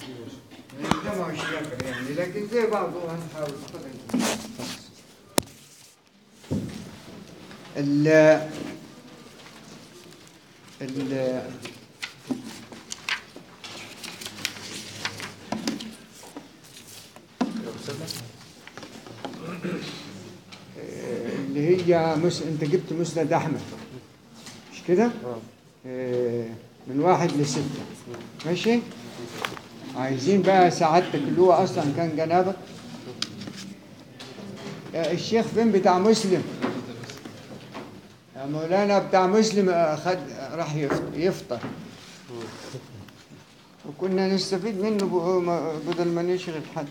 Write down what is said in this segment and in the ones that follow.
ده ما هوش يقرا يعني لكن زي بعضه هنحاول بقدر الإمكان. ال ال اللي هي مس... انت جبت مسند احمد مش كده؟ آه، من واحد لستة ماشي؟ عايزين بقى سعادتك اللي هو اصلا كان جنابك آه، الشيخ فين بتاع مسلم؟ يا مولانا بتاع مسلم آه، خد راح يف- يفطر وكنا نستفيد منه ب- ما- بدل ما نشغل حد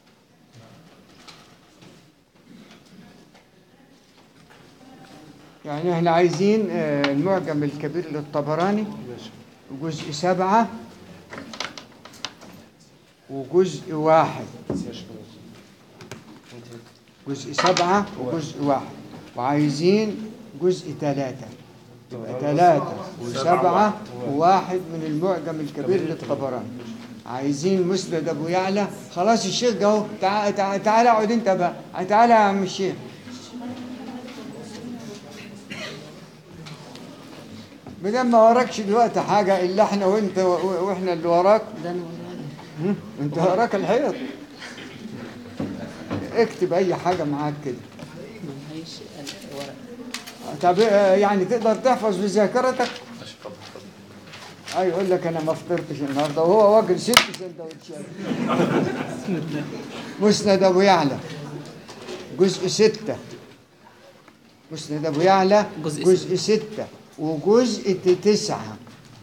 يعني احنا عايزين آه، المعجم الكبير للطبراني جزء سبعة وجزء واحد جزء سبعة وجزء واحد وعايزين جزء ثلاثة يبقى ثلاثة وسبعة وواحد من المعجم الكبير للطبراني عايزين مسند ابو يعلى خلاص الشيخ جه اهو تعال تعال تعال اقعد انت بقى تعال يا عم الشيخ بدل ما وراكش دلوقتي حاجة إلا إحنا وأنت و- وإحنا اللي وراك ده انا ورانا هم؟ أنت وراك الحيط اكتب أي حاجة معاك كده ما معيش الورق طب آه، يعني تقدر تحفظ في ذاكرتك أي يقول لك أنا ما فطرتش النهاردة وهو واكل ست سندوتشات مسند أبو يعلى جزء ستة مسند أبو يعلى جزء جزء ستة وجزء ت- تسعة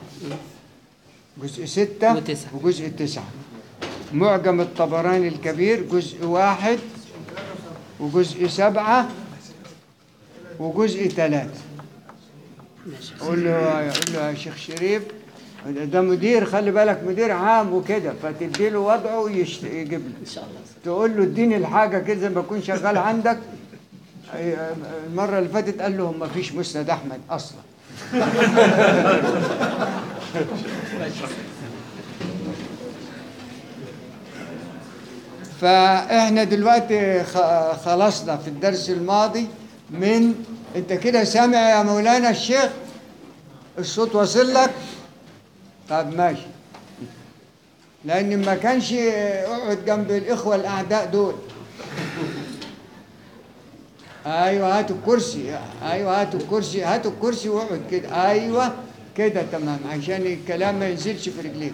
جزء ستة وتسعة. وجزء تسعة معجم الطبراني الكبير جزء واحد وجزء سبعة وجزء ثلاثة ماشي قول له قول له يا شيخ شريف ده مدير خلي بالك مدير عام وكده فتدي له وضعه ويشت- يجيب لك ان شاء الله تقول له اديني الحاجه كده زي ما اكون شغال عندك أي- المره اللي فاتت قال لهم ما فيش مسند احمد اصلا فاحنا دلوقتي خ- خلصنا في الدرس الماضي من انت كده سامع يا مولانا الشيخ الصوت واصل لك طب ماشي لان ما كانش اقعد جنب الاخوه الاعداء دول ايوه هاتوا الكرسي ايوه هاتوا الكرسي هاتوا الكرسي واقعد كده ايوه كده تمام عشان الكلام ما ينزلش في رجليك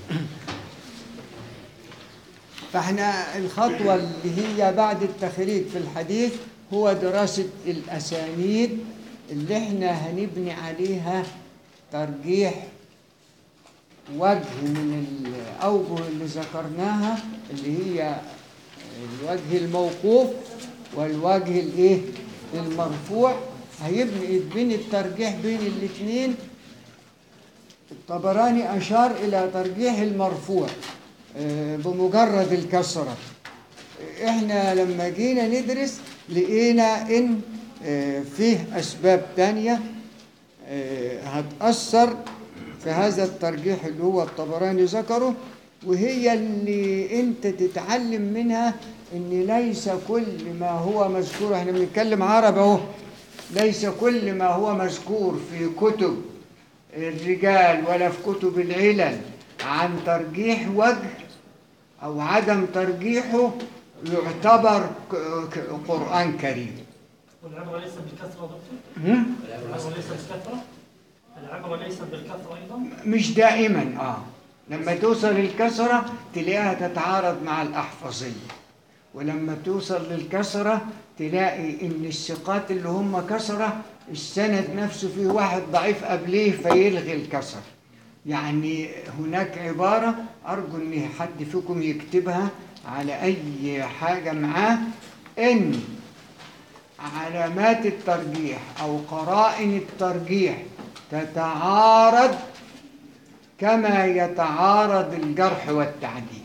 فاحنا الخطوه اللي هي بعد التخريج في الحديث هو دراسه الاسانيد اللي احنا هنبني عليها ترجيح وجه من الأوجه اللي ذكرناها اللي هي الوجه الموقوف والوجه الايه المرفوع هيبني يتبني الترجيح بين الاثنين الطبراني أشار إلى ترجيح المرفوع آه، بمجرد الكسرة احنا لما جينا ندرس لقينا ان آه، فيه اسباب تانية آه، هتأثر في هذا الترجيح اللي هو الطبراني ذكره وهي اللي انت تتعلم منها ان ليس كل ما هو مذكور احنا بنتكلم عربي اهو ليس كل ما هو مذكور في كتب الرجال ولا في كتب العلل عن ترجيح وجه او عدم ترجيحه يعتبر ك- ك- قرآن كريم والعبرة ليست بالكثرة دكتور؟ هم؟ العبرة ليست بالكثرة؟ العبرة ليست بالكثرة أيضا؟ مش دائما اه لما توصل الكسرة تلاقيها تتعارض مع الأحفظية ولما توصل للكسرة تلاقي إن الثقات اللي هم كسرة السند نفسه فيه واحد ضعيف قبليه فيلغي الكسر يعني هناك عبارة أرجو إن حد فيكم يكتبها على أي حاجة معاه إن علامات الترجيح أو قرائن الترجيح تتعارض كما يتعارض الجرح والتعديل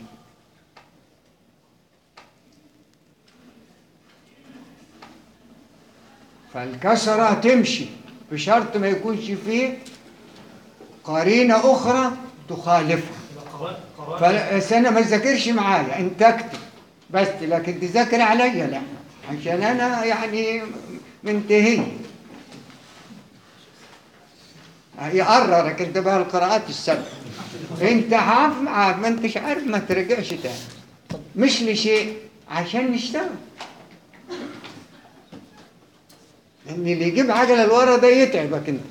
فالكسرة تمشي بشرط ما يكونش فيه قرينة أخرى تخالفها يبقى قرآن قرآن بس انا ما تذاكرش معايا انت اكتب بس لكن تذاكر عليا لا عشان انا يعني منتهي يقررك انت بقى القراءات السبع انت عارف معاك ما انتش عارف ما ترجعش تاني مش لشيء عشان نشتغل ان اللي يجيب عجله لورا ده يتعبك انت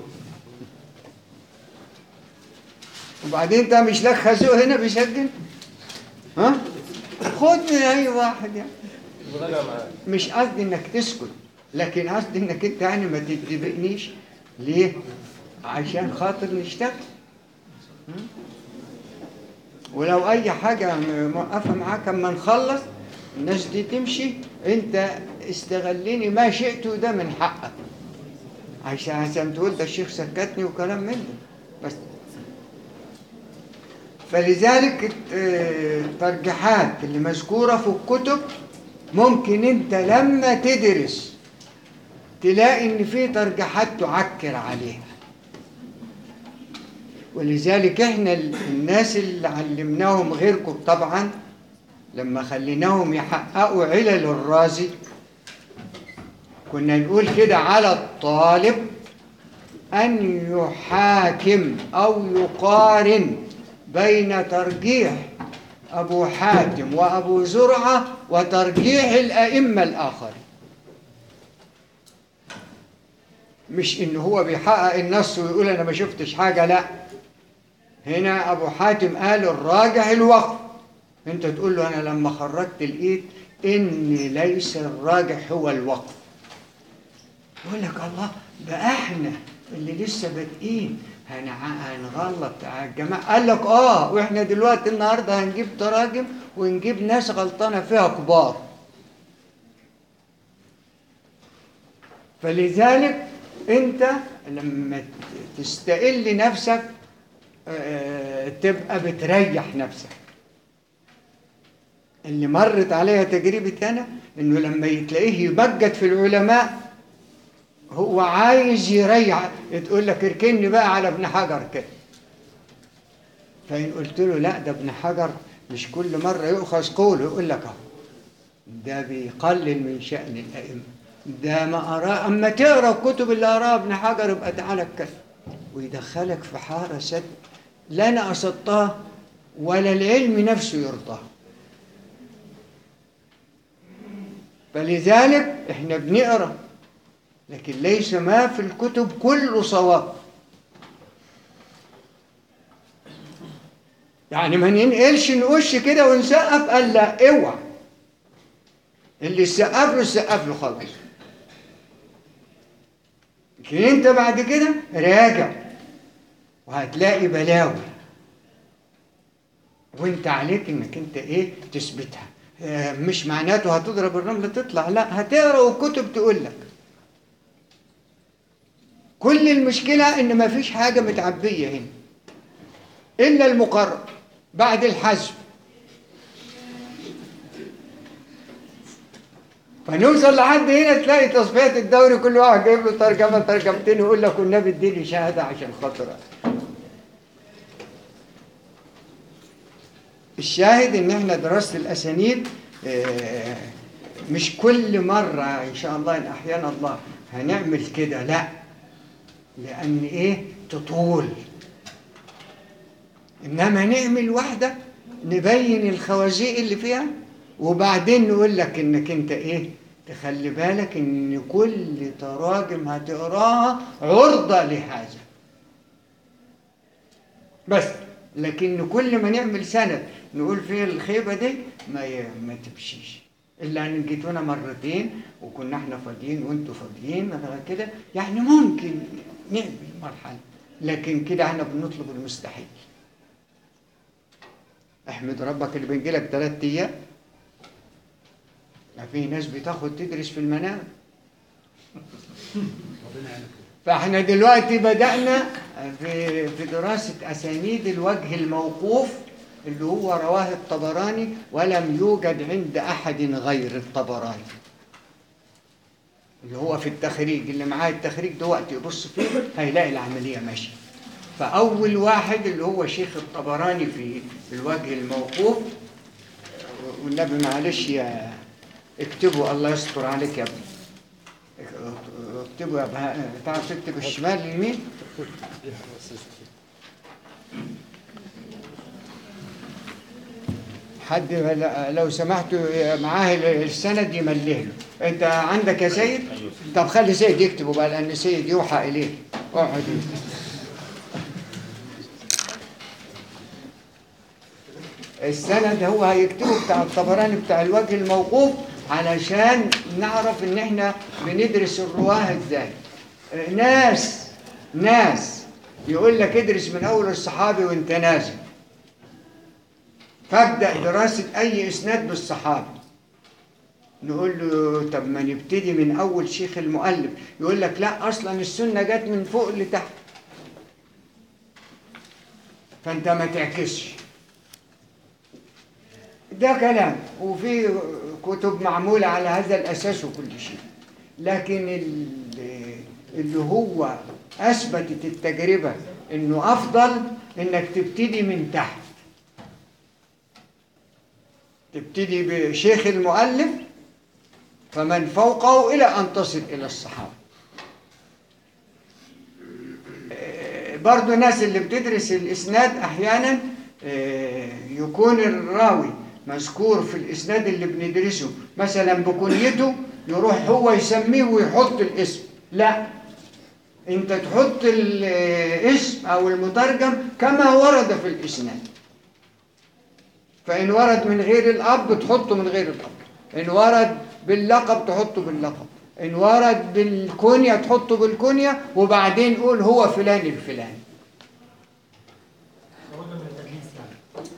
وبعدين انت مش لك خازوق هنا بيسجل ها خد من اي واحد يعني مش قصدي انك تسكت لكن قصدي انك انت يعني ما تتبقنيش ليه عشان خاطر نشتغل م? ولو اي حاجه م- موقفه معاك اما نخلص الناس دي تمشي انت استغلني ما شئت وده من حقك عشان عشان تقول ده الشيخ سكتني وكلام من ده بس فلذلك آه، الترجيحات اللي مذكورة في الكتب ممكن انت لما تدرس تلاقي ان في ترجيحات تعكر عليها ولذلك احنا ال- الناس اللي علمناهم غيركم طبعا لما خليناهم يحققوا علل الرازي كنا نقول كده على الطالب أن يحاكم أو يقارن بين ترجيح أبو حاتم وأبو زرعة وترجيح الأئمة الآخرين مش إن هو بيحقق النص ويقول أنا ما شفتش حاجة لا هنا أبو حاتم قال الراجح الوقف أنت تقول له أنا لما خرجت لقيت إن ليس الراجح هو الوقف يقول لك الله ده احنا اللي لسه بادئين هنع- هنغلط على الجماعه قال لك اه واحنا دلوقتي النهارده هنجيب تراجم ونجيب ناس غلطانه فيها كبار فلذلك انت لما ت- تستقل نفسك آه، تبقى بتريح نفسك اللي مرت عليها تجربتي انا انه لما تلاقيه يمجد في العلماء هو عايز يريح تقول لك اركني بقى على ابن حجر كده فإن قلت له لا ده ابن حجر مش كل مرة يؤخذ قوله يقول لك اهو ده بيقلل من شأن الأئمة ده ما أراه أما تقرأ الكتب اللي أراها ابن حجر يبقى تعالى اتكلم ويدخلك في حارة سد لا أنا قصدتها ولا العلم نفسه يرضاه فلذلك احنا بنقرأ لكن ليس ما في الكتب كله صواب يعني ما ننقلش نقش كده ونسقف قال لا اوعى اللي سقف له سقف له خلاص لكن انت بعد كده راجع وهتلاقي بلاوي وانت عليك انك انت ايه تثبتها آه، مش معناته هتضرب الرمل تطلع لا هتقرا والكتب تقول لك كل المشكلة إن مفيش حاجة متعبية هنا إلا المقرر بعد الحذف فنوصل لحد هنا تلاقي تصفية الدوري كل واحد جايب له ترجمة ترجمتين يقول لك والنبي اديني شهادة عشان خاطر الشاهد ان احنا دراسة الاسانيد آه، مش كل مرة ان شاء الله ان احيانا الله هنعمل كده لا لأن إيه تطول إنما نعمل واحدة نبين الخوازيق اللي فيها وبعدين نقول لك إنك أنت إيه تخلي بالك إن كل تراجم هتقراها عرضة لهذا بس لكن كل ما نعمل سند نقول فيه الخيبة دي ما ي... ما تمشيش إلا أن جيتونا مرتين وكنا احنا فاضيين وانتوا فاضيين مثلا كده يعني ممكن نعمل مرحلة لكن كده احنا بنطلب المستحيل احمد ربك اللي بنجي لك ثلاث ايام ما في ناس بتاخد تدرس في المنام فاحنا دلوقتي بدأنا في في دراسة أسانيد الوجه الموقوف اللي هو رواه الطبراني ولم يوجد عند أحد غير الطبراني اللي هو في التخريج اللي معاه التخريج دلوقتي يبص فيه هيلاقي العملية ماشية فأول واحد اللي هو شيخ الطبراني في الوجه الموقوف والنبي معلش يا اكتبوا الله يستر عليك يا ابني اكتبوا يا بها تعرف تكتب الشمال اليمين حد لو سمحتوا معاه السند يمليه له انت عندك يا سيد طب خلي سيد يكتبه بقى لان سيد يوحى اليه اقعد السند هو هيكتبه بتاع الطبراني بتاع الوجه الموقوف علشان نعرف ان احنا بندرس الرواه ازاي آه، ناس ناس يقول لك ادرس من اول الصحابي وانت نازل فابدا دراسه اي اسناد بالصحابي نقول له طب ما نبتدي من اول شيخ المؤلف يقول لك لا اصلا السنه جت من فوق لتحت فانت ما تعكسش ده كلام وفي كتب معمولة على هذا الأساس وكل شيء لكن ال- اللي هو أثبتت التجربة إنه أفضل إنك تبتدي من تحت تبتدي بشيخ المؤلف فمن فوقه إلى أن تصل إلى الصحابة آه، برضو الناس اللي بتدرس الإسناد أحيانا آه، يكون الراوي مذكور في الإسناد اللي بندرسه مثلا بكنيته يروح هو يسميه ويحط الاسم لا انت تحط الاسم او المترجم كما ورد في الاسناد فان ورد من غير الاب تحطه من غير الاب ان ورد باللقب تحطه باللقب ان ورد بالكنيه تحطه بالكنيه وبعدين قول هو فلان الفلاني لابد من التدليس يعني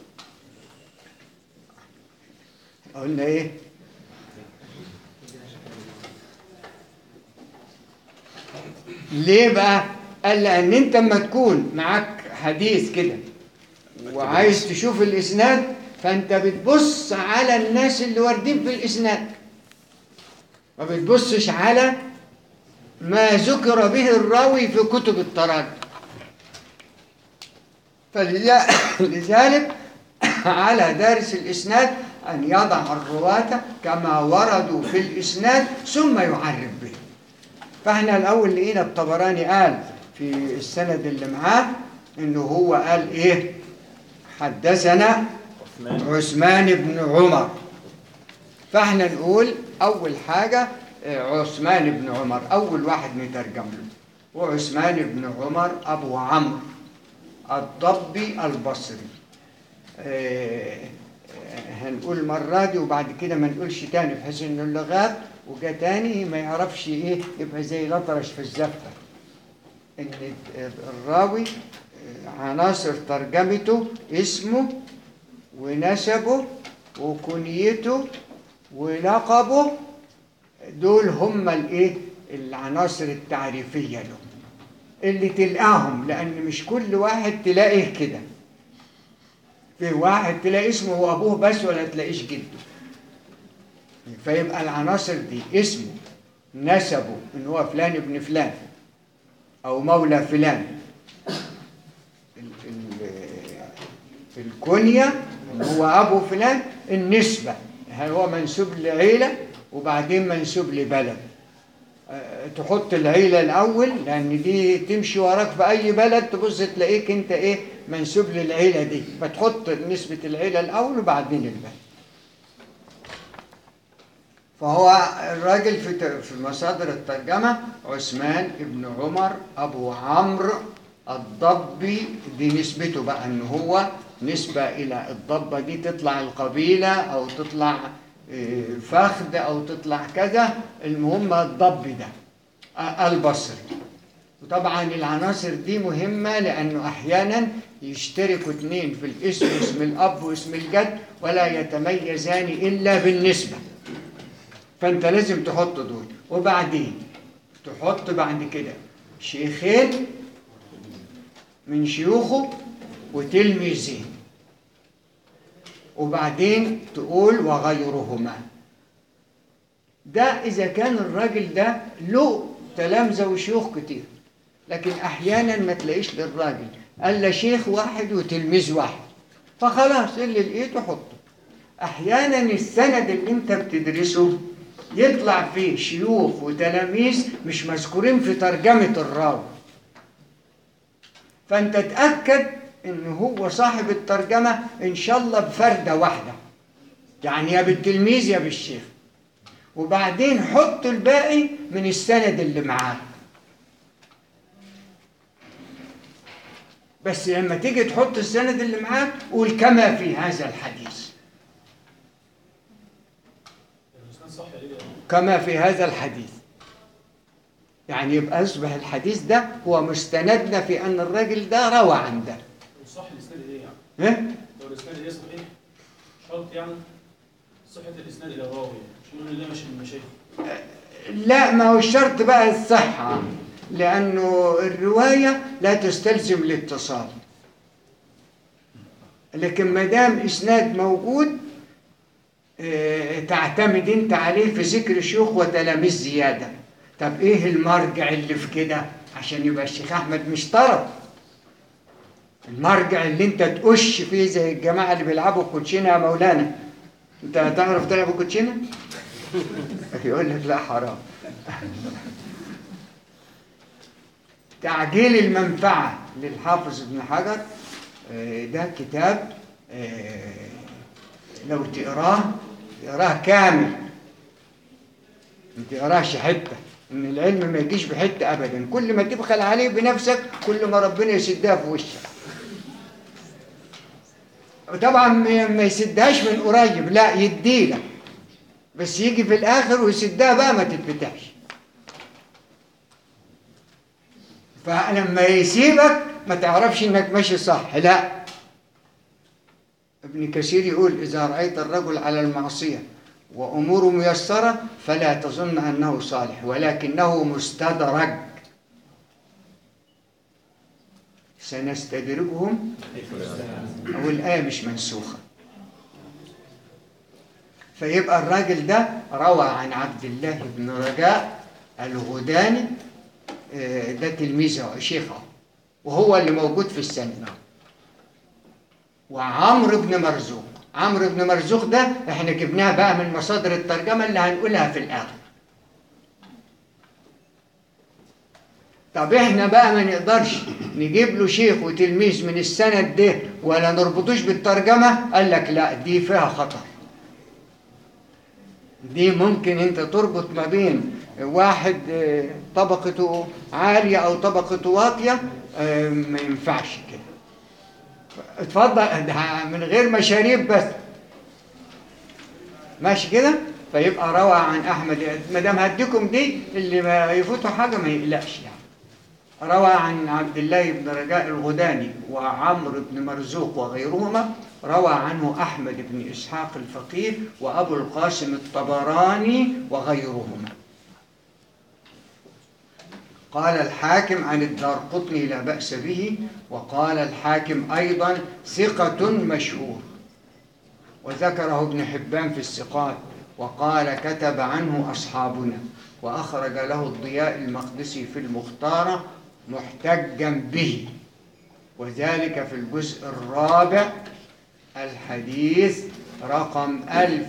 قلنا ايه ليه بقى قال لان انت اما تكون معاك حديث كده وعايز تشوف الاسناد فانت بتبص على الناس اللي واردين في الاسناد ما بتبصش على ما ذكر به الراوي في كتب التراجم فلذلك على دارس الإسناد أن يضع الرواة كما وردوا في الإسناد ثم يعرف به فاحنا الأول لقينا الطبراني قال في السند اللي معاه إنه هو قال إيه حدثنا عثمان بن عمر فاحنا نقول أول حاجة آه، عثمان بن عمر أول واحد نترجم له وعثمان بن عمر أبو عمرو الضبي البصري آه، آه، هنقول مرة دي وبعد كده ما نقولش تاني بحيث انه اللي غاب وجا تاني ما يعرفش ايه يبقى زي الأطرش في الزفة ان الراوي آه، عناصر ترجمته اسمه ونسبه وكنيته ولقبه دول هم الايه العناصر التعريفية له اللي تلقاهم لأن مش كل واحد تلاقيه كده في واحد تلاقي اسمه هو أبوه بس ولا تلاقيش جده فيبقى العناصر دي اسمه نسبه إن هو فلان ابن فلان أو مولى فلان ال- ال- الكنية إن هو أبو فلان النسبة هو منسوب لعيلة وبعدين منسوب لبلد آه، تحط العيلة الأول لأن دي تمشي وراك في أي بلد تبص تلاقيك أنت إيه منسوب للعيلة دي فتحط نسبة العيلة الأول وبعدين البلد فهو الراجل في ت- في مصادر الترجمة عثمان ابن عمر أبو عمرو الضبي دي نسبته بقى إن هو نسبة إلى الضبة دي تطلع القبيلة أو تطلع آه، فخد أو تطلع كذا المهم الضبي ده آه، البصري وطبعا العناصر دي مهمة لأنه أحيانا يشتركوا اتنين في الاسم اسم الأب واسم الجد ولا يتميزان إلا بالنسبة فأنت لازم تحط دول وبعدين تحط بعد كده شيخين من شيوخه وتلميذين وبعدين تقول وغيرهما ده إذا كان الراجل ده له تلامذة وشيوخ كتير لكن أحيانا ما تلاقيش للراجل قال له شيخ واحد وتلميذ واحد فخلاص اللي لقيته حطه احيانا السند اللي انت بتدرسه يطلع فيه شيوخ وتلاميذ مش مذكورين في ترجمة الراوي فانت تأكد ان هو صاحب الترجمة ان شاء الله بفردة واحدة يعني يا بالتلميذ يا بالشيخ وبعدين حط الباقي من السند اللي معاك بس لما تيجي تحط السند اللي معاك قول كما في هذا الحديث الإسناد صح يا إيه؟ كما في هذا الحديث يعني يبقى أصبح الحديث ده هو مستندنا في أن الراجل ده روى عن ده صح الإسناد إيه يعني؟ إيه؟ لو الإسناد إيه صحيح شرط يعني صحة الإسناد إلى الراوي مش نقول اللي مش من المشايخ لا ما هو الشرط بقى الصحة لأنه الرواية لا تستلزم الاتصال لكن ما دام إسناد موجود آه، تعتمد أنت عليه في ذكر شيوخ وتلاميذ زيادة طب إيه المرجع اللي في كده عشان يبقى الشيخ أحمد مش طرف المرجع اللي أنت تقش فيه زي الجماعة اللي بيلعبوا الكوتشينة يا مولانا أنت هتعرف تلعب الكوتشينة؟ يقول لك لا حرام تعجيل المنفعة للحافظ ابن حجر آه، ده كتاب آه، لو تقراه تقراه كامل ما تقراش حتة ان العلم ما يجيش بحتة ابدا كل ما تبخل عليه بنفسك كل ما ربنا يسدها في وشك طبعا ما ما يسدهاش من قريب لا يديلك بس يجي في الاخر ويسدها بقى ما تتفتحش فلما يسيبك ما تعرفش انك ماشي صح لا ابن كثير يقول اذا رايت الرجل على المعصيه واموره ميسره فلا تظن انه صالح ولكنه مستدرج سنستدرجهم او الايه مش منسوخه فيبقى الراجل ده روى عن عبد الله بن رجاء الغداني آه، ده تلميذه شيخه وهو اللي موجود في السند وعمرو بن مرزوق عمرو بن مرزوق ده احنا جبناها بقى من مصادر الترجمه اللي هنقولها في الاخر طب احنا بقى ما نقدرش نجيب له شيخ وتلميذ من السند ده ولا نربطوش بالترجمه قال لك لا دي فيها خطر دي ممكن انت تربط ما بين واحد آه، طبقته عالية او طبقته واطية آه، ما ينفعش كده اتفضل ده من غير مشاريب بس ماشي كده فيبقى روى عن احمد ما دام هديكم دي اللي ما يفوته حاجه ما يقلقش يعني روى عن عبد الله بن رجاء الغداني وعمرو بن مرزوق وغيرهما روى عنه أحمد بن إسحاق الفقيه وأبو القاسم الطبراني وغيرهما قال الحاكم عن الدار قطني لا بأس به وقال الحاكم أيضا ثقة مشهور وذكره ابن حبان في الثقات وقال كتب عنه أصحابنا وأخرج له الضياء المقدسي في المختارة محتجا به وذلك في الجزء الرابع الحديث رقم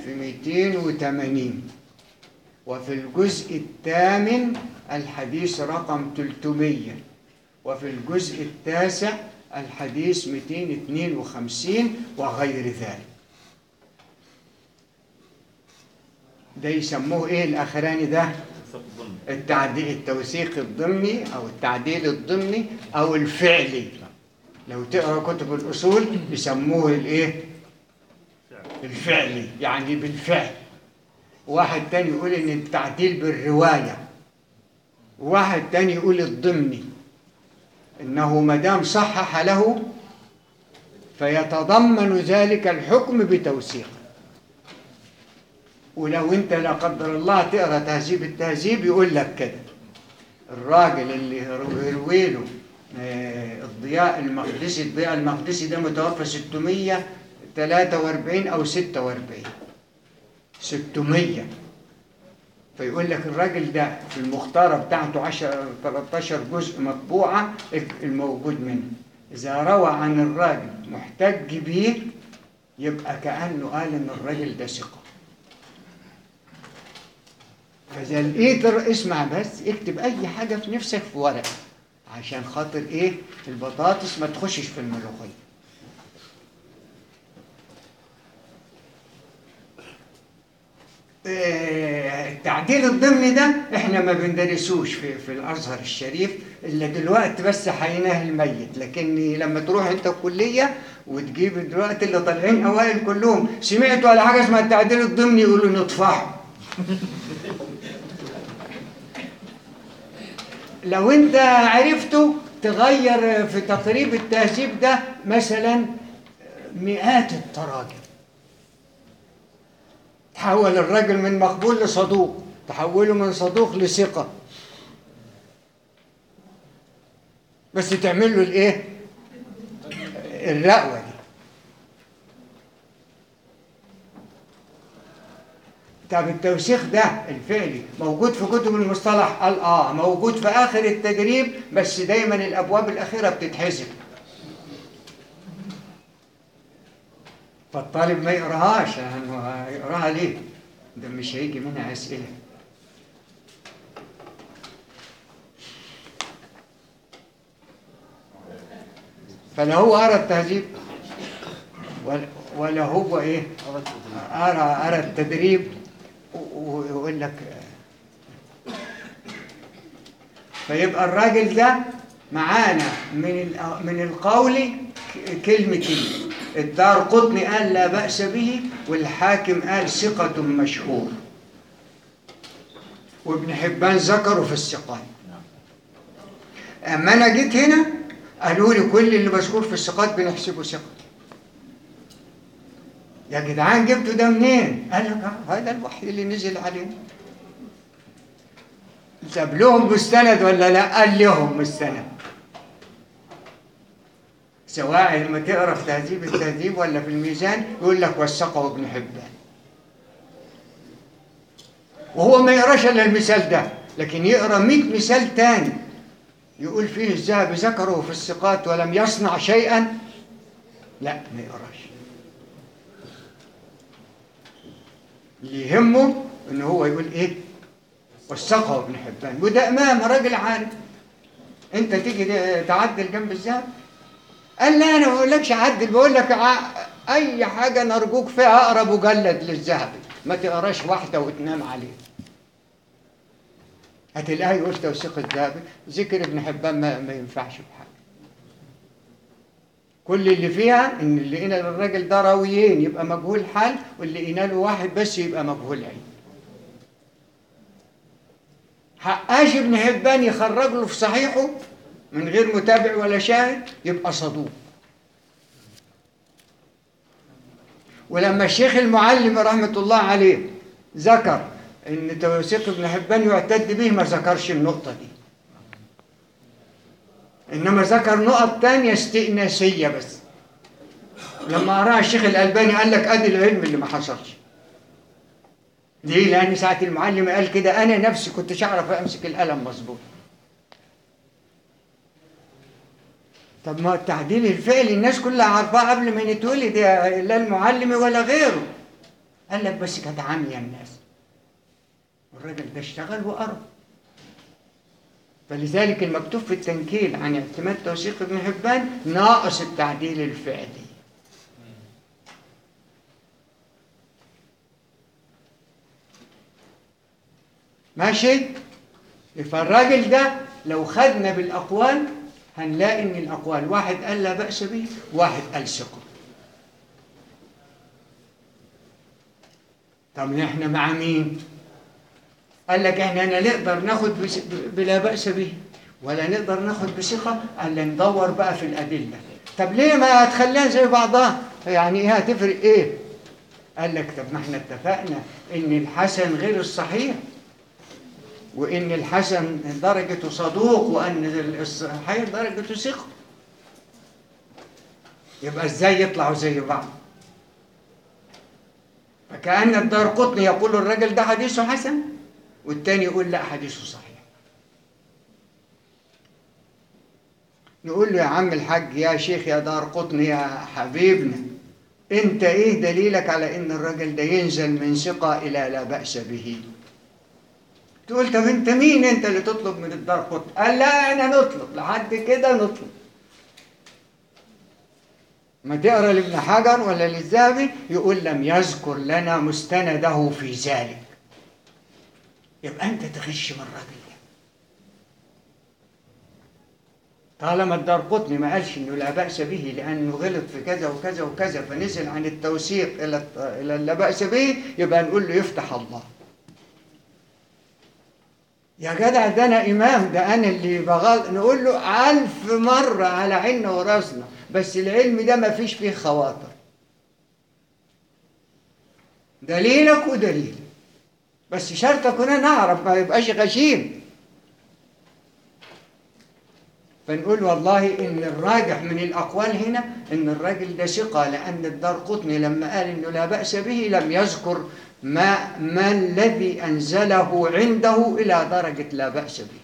1280 وفي الجزء الثامن الحديث رقم 300 وفي الجزء التاسع الحديث 252 وغير ذلك ده يسموه ايه الاخراني ده التعديل التوثيق الضمني او التعديل الضمني او الفعلي لو تقرا كتب الاصول يسموه الايه الفعلي يعني بالفعل واحد تاني يقول ان التعديل بالروايه واحد تاني يقول الضمني انه ما دام صحح له فيتضمن ذلك الحكم بتوثيقه ولو انت لا قدر الله تقرا تهذيب التهذيب يقول لك كده الراجل اللي يروي له آه، الضياء المقدسي الضياء المقدسي ده متوفى 643 او 46 600 فيقول لك الراجل ده في المختارة بتاعته 10 13 جزء مطبوعة الموجود منه إذا روى عن الراجل محتج بيه يبقى كأنه قال إن الراجل ده ثقة فإذا لقيت الر- اسمع بس اكتب أي حاجة في نفسك في ورقة عشان خاطر إيه البطاطس ما تخشش في الملوخية آه، التعديل الضمني ده احنا ما بندرسوش في, في الازهر الشريف الا دلوقتي بس حيناه الميت لكن لما تروح انت الكليه وتجيب دلوقتي اللي طالعين اوائل كلهم سمعتوا على حاجه اسمها التعديل الضمني يقولوا نطفحه لو انت عرفته تغير في تقريب التهذيب ده مثلا مئات التراجم تحول الراجل من مقبول لصدوق تحوله من صدوق لثقة بس تعمل له الايه الرقوة دي طب التوسيخ ده الفعلي موجود في كتب المصطلح قال اه موجود في اخر التدريب بس دايما الابواب الاخيره بتتحذف فالطالب ما يقراهاش لانه يقراها ليه ده مش هيجي منها اسئله فلا هو قرا التهذيب ولا- ولا هو ايه قرا قرا التدريب و- ويقول لك فيبقى الراجل ده معانا من الأ- من القول ك- كلمتين الدار قطني قال لا بأس به والحاكم قال ثقة مشهور وابن حبان ذكره في الثقات أما أنا جيت هنا قالوا لي كل اللي مذكور في الثقات بنحسبه ثقة يا جدعان جبتوا ده منين؟ قال لك آه، هذا الوحي اللي نزل علينا جاب لهم مستند ولا لا؟ قال لهم مستند سواء لما تقرا في تهذيب التهذيب ولا في الميزان يقول لك وثقه ابن حبان وهو ما يقراش الا المثال ده لكن يقرا 100 مثال تاني يقول فيه الذهبي ذكره في الثقات ولم يصنع شيئا لا ما يقراش اللي يهمه ان هو يقول ايه وثقه ابن حبان وده امام راجل عارف انت تيجي تعدل جنب الذهب قال لا انا ما بقولكش عدل بقول لك ع- اي حاجه نرجوك فيها اقرا مجلد للذهبي ما تقراش واحده وتنام عليه هتلاقيه يقول توثيق الذهبي ذكر ابن حبان ما, ما ينفعش بحاجه كل اللي فيها ان اللي قينا للراجل ده راويين يبقى مجهول حال واللي قينا له واحد بس يبقى مجهول عين حقاش ابن حبان يخرج له في صحيحه من غير متابع ولا شاهد يبقى صدوق ولما الشيخ المعلم رحمة الله عليه ذكر ان توثيق ابن حبان يعتد به ما ذكرش النقطة دي انما ذكر نقط تانية استئناسية بس لما قراها الشيخ الألباني قال لك ادي العلم اللي ما حصلش ليه؟ لأن ساعة المعلم قال كده أنا نفسي كنتش أعرف أمسك القلم مظبوط طب ما التعديل الفعلي الناس كلها عارفاه قبل ما نتولد يا- لا المعلم ولا غيره قال لك بس كانت عامية الناس والراجل ده اشتغل وقرا فلذلك المكتوب في التنكيل عن اعتماد توثيق ابن حبان ناقص التعديل الفعلي ماشي فالراجل ده لو خدنا بالأقوال هنلاقي إن الأقوال واحد قال لا بأس به واحد قال ثقة طب احنا مع مين؟ قال لك احنا لا نقدر ناخد بس- بلا بأس به ولا نقدر ناخد بثقة الا ندور بقى في الأدلة طب ليه ما تخليها زي بعضها يعني ايه هتفرق ايه قال لك طب ما احنا اتفقنا ان الحسن غير الصحيح وان الحسن درجته صدوق وان الصحيح درجته ثقة يبقى ازاي يطلعوا زي بعض فكأن الدار قطني يقول الرجل ده حديثه حسن والتاني يقول لا حديثه صحيح نقول له يا عم الحاج يا شيخ يا دار قطن يا حبيبنا انت ايه دليلك على ان الراجل ده ينزل من ثقة الى لا بأس به تقول طب انت مين انت اللي تطلب من الدار قطن قال لا انا نطلب لحد كده نطلب ما تقرا لابن حجر ولا للذهبي يقول لم يذكر لنا مستنده في ذلك يبقى انت تغش من الراجل ده طالما الدار قطني ما قالش انه لا باس به لانه غلط في كذا وكذا وكذا فنزل عن التوثيق الى الى لا باس به يبقى نقول له يفتح الله يا جدع ده انا امام ده انا اللي بغلط نقول له الف مره على عيننا وراسنا بس العلم ده ما فيش فيه خواطر دليلك ودليل بس شرط كنا نعرف ما يبقاش غشيم فنقول والله ان الراجح من الاقوال هنا ان الراجل ده ثقه لان الدار قطني لما قال انه لا باس به لم يذكر ما ما الذي انزله عنده الى درجه لا باس به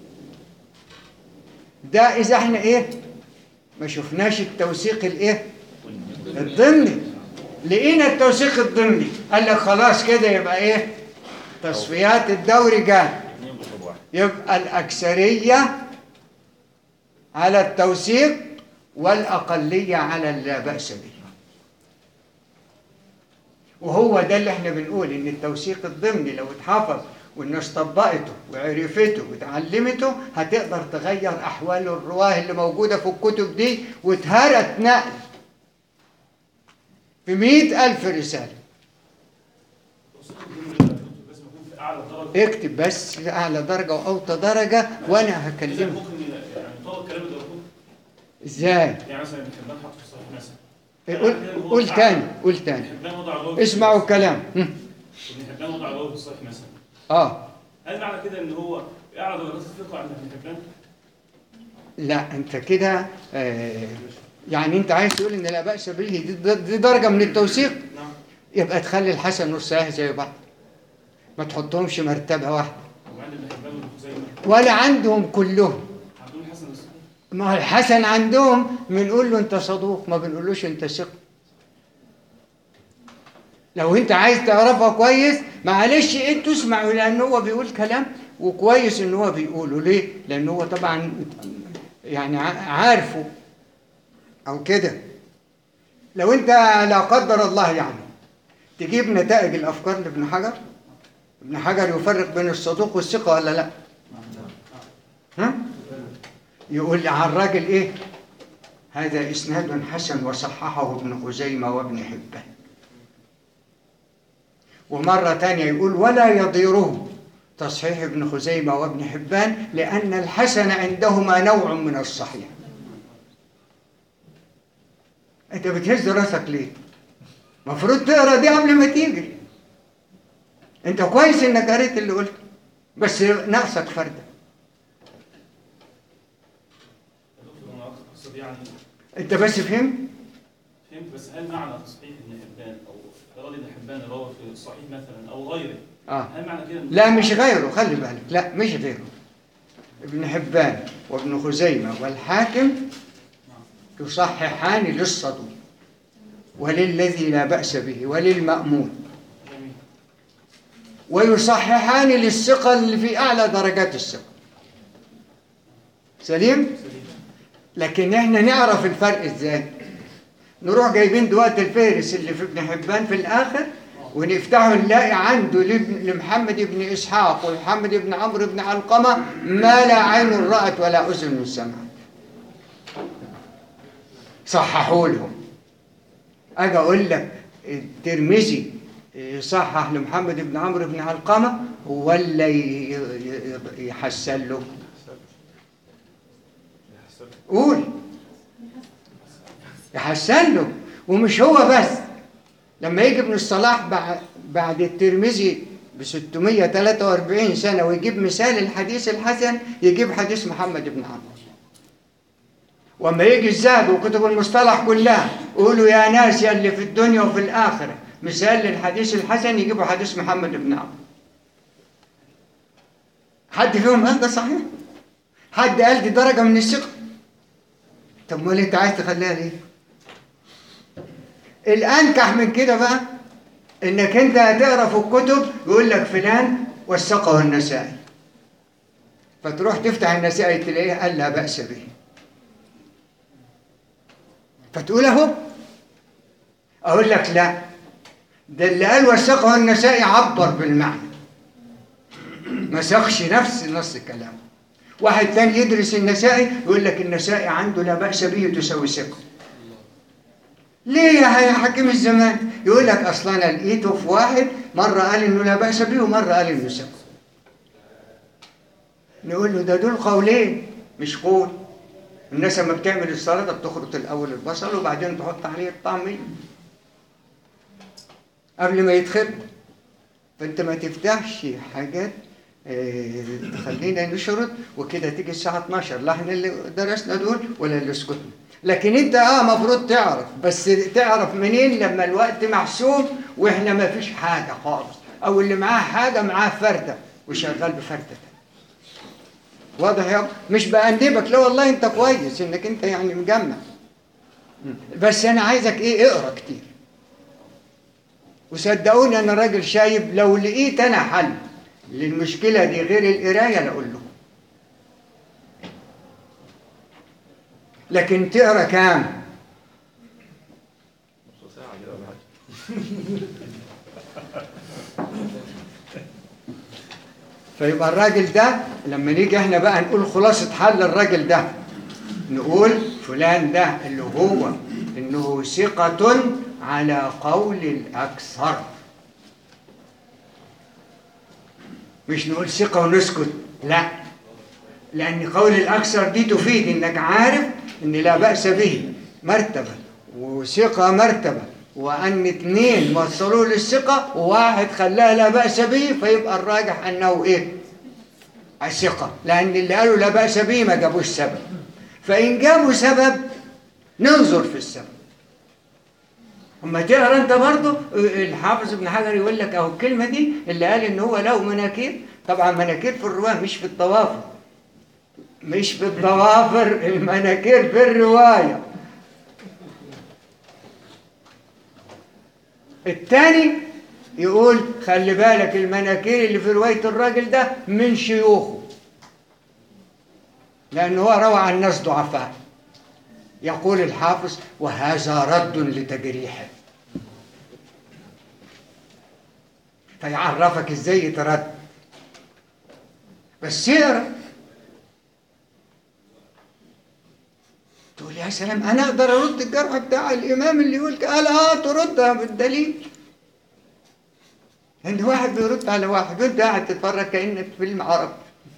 ده اذا احنا ايه ما شفناش التوثيق الايه الضمني لقينا التوثيق الضمني قال لك خلاص كده يبقى ايه تصفيات الدوري جاء اثنين بطلب واحد يبقى الأكثرية على التوثيق والأقلية على اللا بأس به وهو ده اللي احنا بنقول ان التوثيق الضمني لو اتحفظ والناس طبقته وعرفته وتعلمته هتقدر تغير احوال الرواه اللي موجوده في الكتب دي واتهرت نقل في مئة ألف رسالة لازم يكون في اعلى درجه اكتب بس أعلى درجة وأوطى درجة وأنا إذا هكلمك ممكن يعني طول الكلام ده يكون إزاي؟ يعني مثلا ابن حبان حط في صحيح مثلا قول قول تاني قول تاني ابن حبان وضع الراوي اسمعوا الكلام هم. ابن حبان وضع الراوي في الصحيح مثلا اه هل معنى كده ان هو في اعلى درجات الثقه عند ابن حبان؟ لا انت كده آه يعني انت عايز تقول ان لا باس به دي, دي درجه من التوثيق نعم يبقى تخلي الحسن والصحيح زي بعض ما تحطهمش مرتبه واحده وعند ابن حبان وابن خزيمه ولا عندهم كلهم عندهم الحسن والصحيح ما هو الحسن عندهم بنقول له انت صدوق ما بنقولوش انت ثقه لو انت عايز تعرفها كويس معلش انتوا اسمعوا لان هو بيقول كلام وكويس ان هو بيقوله ليه لان هو طبعا يعني ع- عارفه او كده لو انت لا قدر الله يعني تجيب نتائج الافكار لابن حجر ابن حجر يفرق بين الصدوق والثقه ولا لا ها يقول على الراجل ايه هذا اسناد حسن وصححه ابن خزيمه وابن حبان ومره ثانيه يقول ولا يضيره تصحيح ابن خزيمه وابن حبان لان الحسن عندهما نوع من الصحيح انت بتهز راسك ليه المفروض تقرا دي قبل ما تيجي انت كويس انك قريت اللي قلته بس ناقصك فرده يا دكتور انا اقصد يعني انت بس فهمت فهمت بس هل معنى تصحيح ابن حبان او افتراض ابن حبان الراوي في الصحيح مثلا او غيره اه هل معنى كده إن- لا مش غيره خلي بالك لا مش غيره ابن حبان وابن خزيمة والحاكم يصححان للصدوق وللذي لا بأس به وللمأمون جميل ويصححان للثقة اللي في أعلى درجات الثقة سليم؟ سليم لكن احنا نعرف الفرق ازاي نروح جايبين دلوقتي الفهرس اللي في ابن حبان في الاخر ونفتحه نلاقي عنده لابن- لمحمد بن اسحاق ومحمد بن عمرو بن علقمه ما لا عين رأت ولا اذن سمعت صححوا لهم اجي اقول لك الترمذي يصحح لمحمد بن عمرو بن علقمه ولا ي- ي- يحسن له قول يحسن له ومش هو بس لما يجي ابن الصلاح بعد بعد الترمذي ب 643 سنه ويجيب مثال الحديث الحسن يجيب حديث محمد بن عمرو وما يجي الذهبي وكتب المصطلح كلها قولوا يا ناس يا اللي في الدنيا وفي الاخره مثال للحديث الحسن يجيبوا حديث محمد بن عمرو حد فيهم قال ده صحيح حد قال دي درجه من الثقه طب امال انت عايز تخليها ليه؟ الانكح من كده بقى انك انت هتقرا في الكتب يقول لك فلان وثقه النسائي فتروح تفتح النسائي تلاقيه قال لا باس به فتقول اهو اقول لك لا ده اللي قال وثقه النسائي عبر بالمعنى ما سخش نفس نص الكلام واحد تاني يدرس النسائي يقول لك النسائي عنده لا بأس به تساوي ثقة ليه يا يا حكيم الزمان يقول لك اصلا انا لقيته في واحد مره قال انه لا باس به ومره قال انه ثقه نقول له ده دول قولين مش قول الناس لما بتعمل السلطه بتخرط الاول البصل وبعدين تحط عليه الطعميه قبل ما يتخب فانت ما تفتحش حاجات آه، تخلينا نشرط وكده تيجي الساعه 12 لا احنا اللي درسنا دول ولا اللي سكتنا لكن انت اه مفروض تعرف بس تعرف منين لما الوقت محسوب واحنا ما فيش حاجه خالص او اللي معاه حاجه معاه فرده وشغال بفرده واضح يا مش بأنبك لا والله انت كويس انك انت يعني مجمع بس انا عايزك ايه اقرا كتير وصدقوني انا راجل شايب لو لقيت انا حل للمشكله دي غير القرايه لاقول له لكن تقرا كام فيبقى الراجل ده لما نيجي احنا بقى نقول خلاصة حل الراجل ده نقول فلان ده اللي هو انه ثقة على قول الأكثر مش نقول ثقة ونسكت لا لأن قول الأكثر دي تفيد إنك عارف إن لا بأس به مرتبة وثقة مرتبة وأن اتنين وصلوه للثقة وواحد خلاها لا بأس به فيبقى الراجح أنه إيه؟ الثقة لأن اللي قالوا لا بأس به ما جابوش سبب فإن جابوا سبب ننظر في السبب اما تقرا انت برضه الحافظ ابن حجر يقول لك اهو الكلمه دي اللي قال ان هو له مناكير طبعا مناكير في الرواه مش في الضوافر مش في الضوافر المناكير في الروايه الثاني يقول خلي بالك المناكير اللي في روايه الراجل ده من شيوخه لانه هو روى عن ناس ضعفاء يقول الحافظ وهذا رد لتجريحه فيعرفك ازاي يترد بس اقرا تقول يا سلام انا اقدر ارد الجرح بتاع الامام اللي يقول كده. قال اه تردها بالدليل ان واحد بيرد على واحد وانت قاعد تتفرج كانك فيلم عربي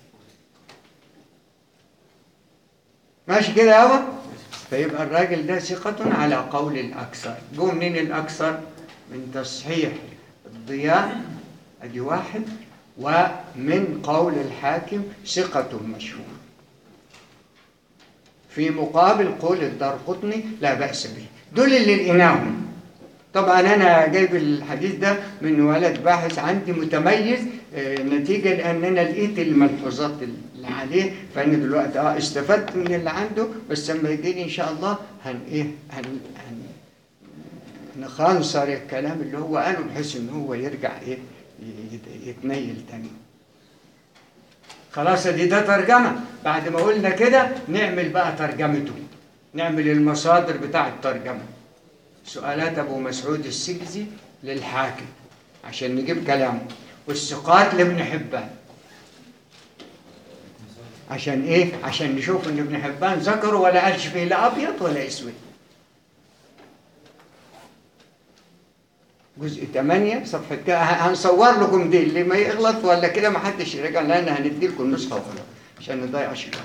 ماشي كده يابا فيبقى الراجل ده ثقة على قول الأكثر جو منين الأكثر من تصحيح الضياء أدي واحد ومن قول الحاكم ثقة مشهور في مقابل قول الدارقطني لا بأس به دول اللي لقيناهم طبعا انا جايب الحديث ده من ولد باحث عندي متميز آه، نتيجه لان انا لقيت الملحوظات اللي عليه فانا دلوقتي اه استفدت من اللي عنده بس لما يجي لي ان شاء الله هن ايه هن, هن نخنصر الكلام اللي هو قاله بحيث ان هو يرجع ايه يت- يتنيل تاني خلاص دي ده ترجمه بعد ما قلنا كده نعمل بقى ترجمته نعمل المصادر بتاع الترجمه سؤالات ابو مسعود السجزي للحاكم عشان نجيب كلامه والثقات لابن حبان عشان ايه عشان نشوف ان ابن حبان ذكره ولا قالش فيه لا ابيض ولا اسود جزء 8 صفحة كده ه- هنصور لكم دي اللي ما يغلط ولا كده ما حدش يرجع لان هندي لكم نسخة وخلاص عشان نضيع شوية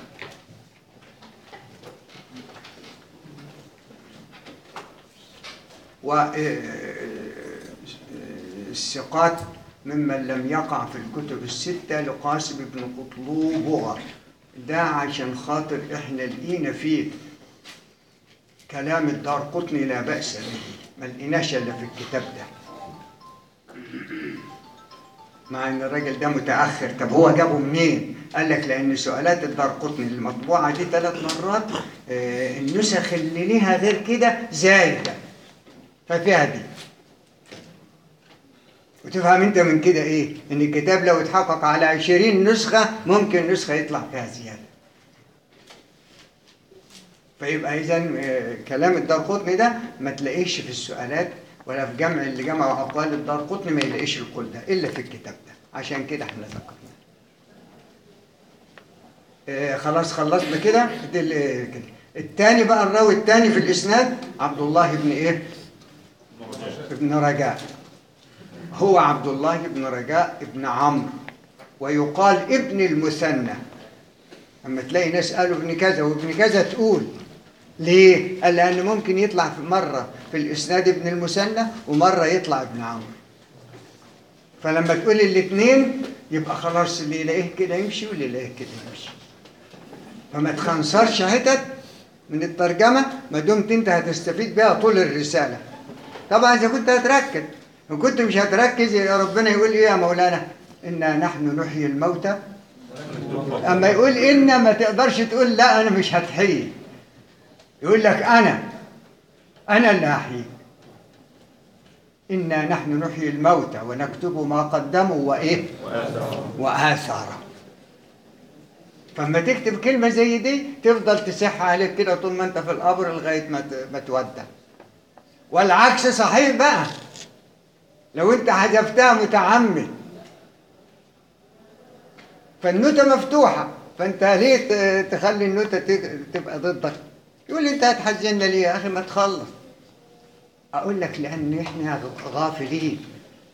والثقات ممن لم يقع في الكتب الستة لقاسم بن قطلوب بغر ده عشان خاطر احنا لقينا فيه كلام الدار قطني لا بأس به ما لقيناش الا في الكتاب ده مع ان الراجل ده متاخر طب هو جابه منين قال لك لان سؤالات الدرقطني المطبوعه دي ثلاث مرات آه، النسخ اللي ليها غير كده زايده ففيها دي وتفهم انت من كده ايه ان الكتاب لو اتحقق على 20 نسخه ممكن نسخه يطلع فيها زياده فيبقى اذا كلام الدارقطني ده ما تلاقيش في السؤالات ولا في جمع اللي جمعوا اقوال الدارقطني ما يلاقيش القول ده الا في الكتاب ده عشان كده احنا ذكرناه آه، خلاص خلصنا كده دي ال- آه، كده الثاني بقى الراوي الثاني في الاسناد عبد الله بن ايه ابن رجاء هو عبد الله بن رجاء ابن عمرو ويقال ابن المثنى اما تلاقي ناس قالوا ابن كذا وابن كذا تقول ليه؟ قال لأن ممكن يطلع في مرة في الإسناد ابن المثنى ومرة يطلع ابن عمرو فلما تقول الاثنين يبقى خلاص اللي يلاقيه كده يمشي واللي يلاقيه كده يمشي فما تخنصرش حتت من الترجمة ما دمت انت هتستفيد بيها طول الرسالة طبعا إذا كنت هتركز لو كنت مش هتركز يا ربنا يقول إيه يا مولانا إنا نحن نحيي الموتى أما يقول إن ما تقدرش تقول لا أنا مش هتحيي يقول لك أنا أنا اللي هحيي إنا نحن نحيي الموتى ونكتب ما قدموا وإيه وآثاره فلما تكتب كلمة زي دي تفضل تسح عليك كده طول ما أنت في القبر لغاية ما ت- ما تودع والعكس صحيح بقى لو أنت حذفتها متعمد فالنوتة مفتوحة فأنت ليه ت- تخلي النوتة ت- تبقى ضدك يقول لي أنت هتحزننا ليه يا أخي ما تخلص أقول لك لأن إحنا غافلين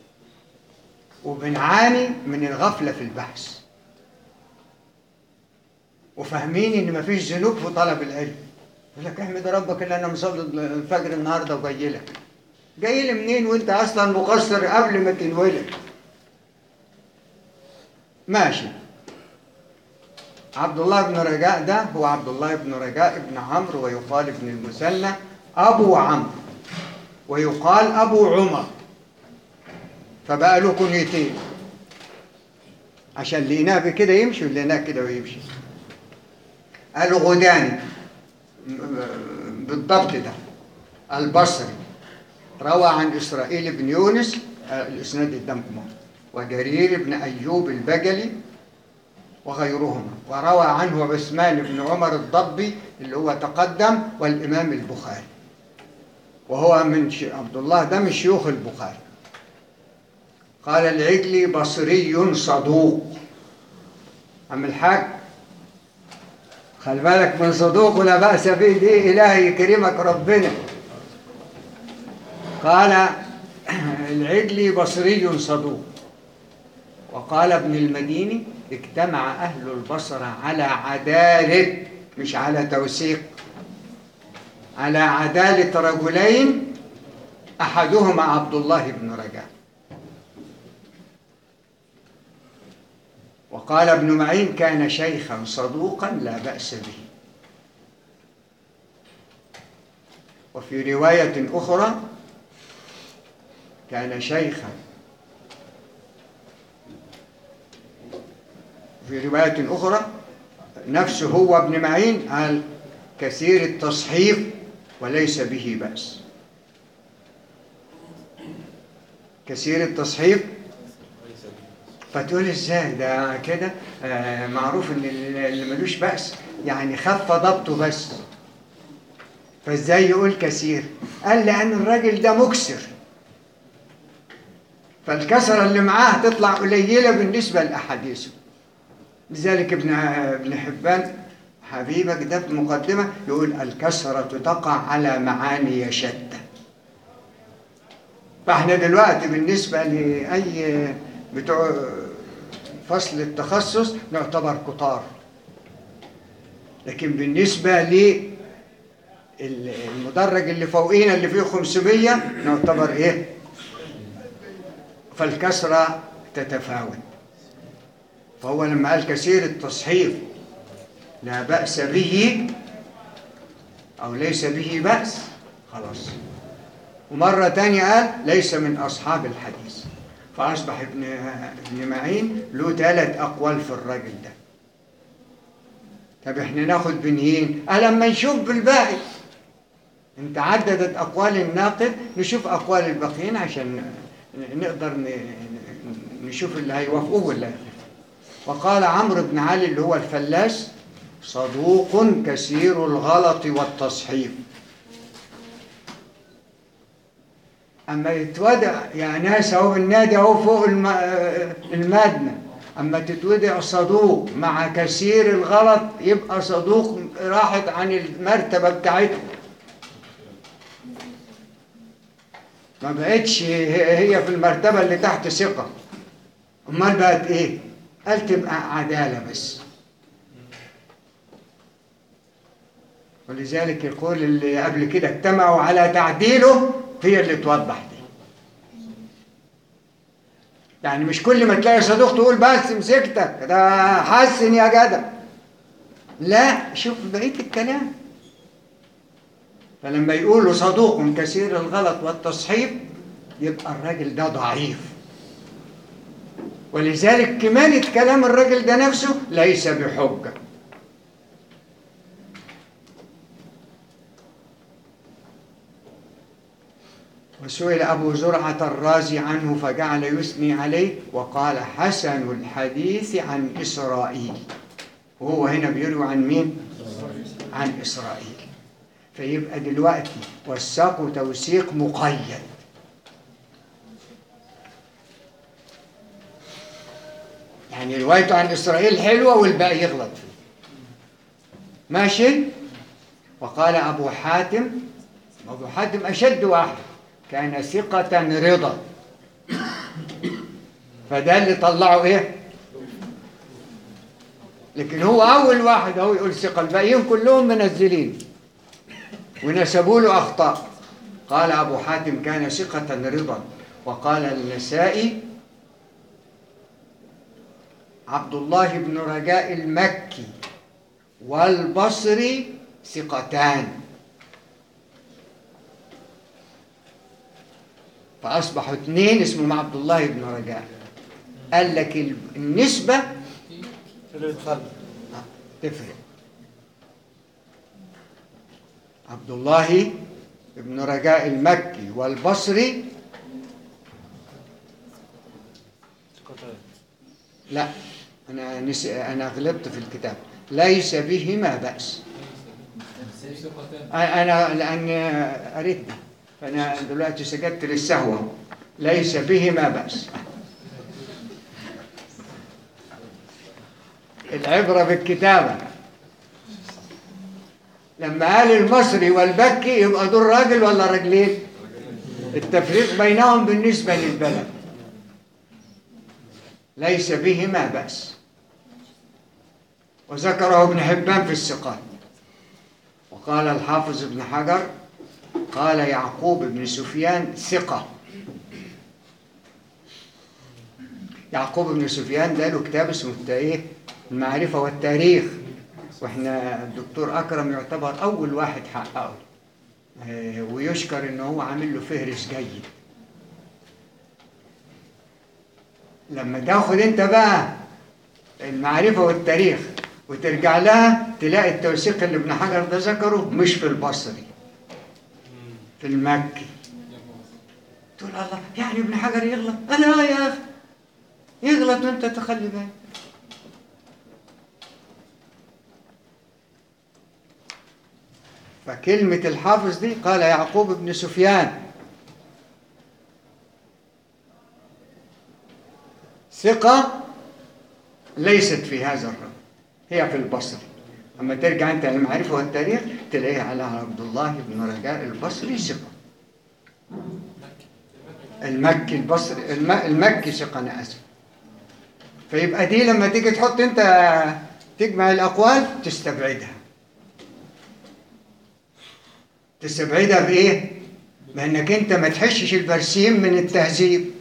وبنعاني من الغفلة في البحث وفاهمين ان مفيش ذنوب في طلب العلم يقول لك احمد ربك اللي انا مصلي الفجر النهارده وجاي لك جاي لي منين وانت اصلا مقصر قبل ما تنولد ماشي عبد الله بن رجاء ده هو عبد الله بن رجاء بن عمرو ويقال ابن المثنى ابو عمرو ويقال ابو عمر فبقى له كنيتين عشان اللي هناك كده يمشي واللي هناك كده ويمشي الغداني بالضبط ده البصري روى عن إسرائيل بن يونس آه، الإسناد قدامكم أهو. وجرير بن أيوب البجلي وغيرهما وروى عنه عثمان بن عمر الضبي اللي هو تقدم والإمام البخاري وهو من ش... عبد الله ده من شيوخ البخاري قال العجلي بصري صدوق عم الحاج خلي بالك من صدوق ولا بأس به دي إلهي يكرمك ربنا قال العجلي بصري صدوق وقال ابن المديني اجتمع أهل البصرة على عدالة مش على توثيق على عدالة رجلين أحدهما عبد الله بن رجاء وقال ابن معين كان شيخا صدوقا لا بأس به وفي رواية أخرى كان شيخا في رواية أخرى نفسه هو ابن معين قال كثير التصحيف وليس به بأس كثير التصحيف فتقول ازاي ده كده آه معروف ان اللي ملوش بأس يعني خف ضبطه بس فازاي يقول كثير قال لان الراجل ده مكسر فالكسرة اللي معاه تطلع قليلة بالنسبة لأحاديثه لذلك ابن ابن حبان حبيبك ده في مقدمة يقول الكسرة تقع على معاني شتى فاحنا دلوقتي بالنسبة لأي بتوع فصل التخصص نعتبر كتار لكن بالنسبة للمدرج اللي فوقينا اللي فيه 500 نعتبر ايه فالكسرة تتفاوت فهو لما قال كثير التصحيف لا بأس به أو ليس به بأس خلاص ومرة تانية قال ليس من أصحاب الحديث فأصبح ابن ابن معين له ثلاث أقوال في الراجل ده طب احنا ناخد بنهين ألما نشوف بالباقي انت عددت أقوال الناقد نشوف أقوال الباقيين عشان نقدر ن- نشوف اللي هيوافقوه ولا لا. وقال عمرو بن علي اللي هو الفلاس صدوق كثير الغلط والتصحيف اما يتودع يا ناس اهو بالنادي اهو فوق الم... المبنى اما تتودع صدوق مع كثير الغلط يبقى صدوق راحت عن المرتبه بتاعته ما بقتش هي هي في المرتبه اللي تحت ثقه امال بقت ايه قال تبقى عداله بس ولذلك يقول اللي قبل كده اجتمعوا على تعديله هي اللي توضح دي يعني مش كل ما تلاقي صديق تقول بس مسكتك ده حسن يا جدع لا شوف بقية الكلام فلما يقولوا صدوق كثير الغلط والتصحيف يبقى الراجل ده ضعيف ولذلك كمالة كلام الراجل ده نفسه ليس بحجة وسئل أبو زرعة الرازي عنه فجعل يثني عليه وقال حسن الحديث عن إسرائيل وهو هنا بيروي عن مين؟ عن إسرائيل فيبقى دلوقتي وثقوا توثيق مقيد يعني روايته عن إسرائيل حلوة والباقي يغلط فيه ماشي وقال أبو حاتم أبو حاتم أشد واحد كان ثقة رضا فده اللي طلعه إيه لكن هو أول واحد هو يقول ثقة الباقيين كلهم منزلين ونسبوا له أخطاء قال أبو حاتم كان ثقة رضا وقال النسائي عبد الله بن رجاء المكي والبصري ثقتان فأصبحوا اثنين اسمهم عبد الله بن رجاء قال لك ال- النسبة تفرق عبد الله بن رجاء المكي والبصري لا أنا نس... أنا غلطت في الكتاب ليس بهما بأس أنا لأن قريت ده فأنا دلوقتي سجدت للسهو ليس بهما بأس العبرة بالكتابة لما قال المصري والبكي يبقى دول راجل ولا راجلين التفريق بينهم بالنسبة للبلد ليس بهما بأس وذكره ابن حبان في الثقات وقال الحافظ ابن حجر قال يعقوب بن سفيان ثقة يعقوب بن سفيان ده له كتاب اسمه التا- ايه المعرفة والتاريخ واحنا الدكتور أكرم يعتبر أول واحد حققه آه، ويشكر إن هو عامل له فهرس جيد لما تاخد انت بقى المعرفة والتاريخ وترجع لها تلاقي التوثيق اللي ابن حجر ده ذكره مش في البصري في المكي تقول الله يعني ابن حجر يغلط انا يا اخي يغلط وانت تخلي بالك فكلمة الحافظ دي قال يعقوب بن سفيان ثقة ليست في هذا الرجل هي في البصري أما ترجع أنت للمعرفة والتاريخ تلاقيها على عبد الله بن رجاء البصري ثقة المكي البصري الم- المكي ثقة أنا آسف فيبقى دي لما تيجي تحط أنت تجمع الأقوال تستبعدها تستبعدها بإيه؟ بأنك أنت ما تحشش البرسيم من التهذيب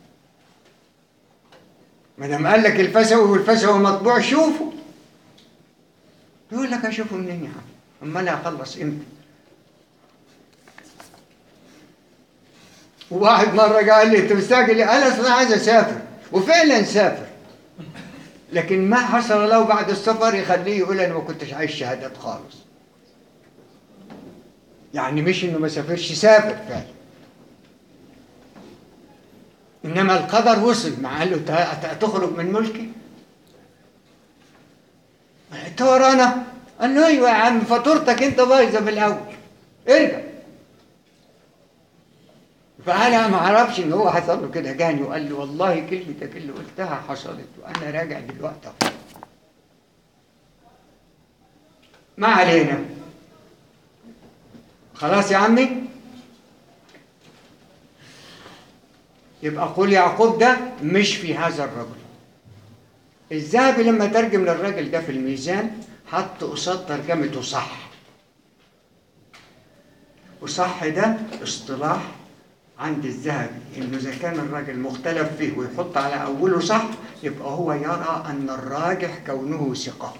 ما دام قال لك الفسوي والفسوي مطبوع شوفه يقول لك اشوفه منين يا عم امال اخلص امتى وواحد مره قال لي انت مستعجل ليه؟ قال اصل انا عايز اسافر وفعلا سافر لكن ما حصل له بعد السفر يخليه يقول انا ما كنتش عايز شهادات خالص يعني مش انه ما سافرش سافر فعلا انما القدر وصل مع قال له "ت- ت- تخرج من ملكي انت ورانا قال له ايوه يا عم فاتورتك انت بايظه من الاول ارجع فانا ما اعرفش ان هو حصل له كده جاني وقال لي والله كلمتك اللي قلتها حصلت وانا راجع دلوقتي أهو. ما علينا خلاص يا عمي يبقى قول يعقوب ده مش في هذا الرجل الذهبي لما ترجم للراجل ده في الميزان حط قصاد ترجمته صح وصح ده اصطلاح عند الذهبي انه اذا كان الراجل مختلف فيه ويحط على اوله صح يبقى هو يرى ان الراجح كونه ثقه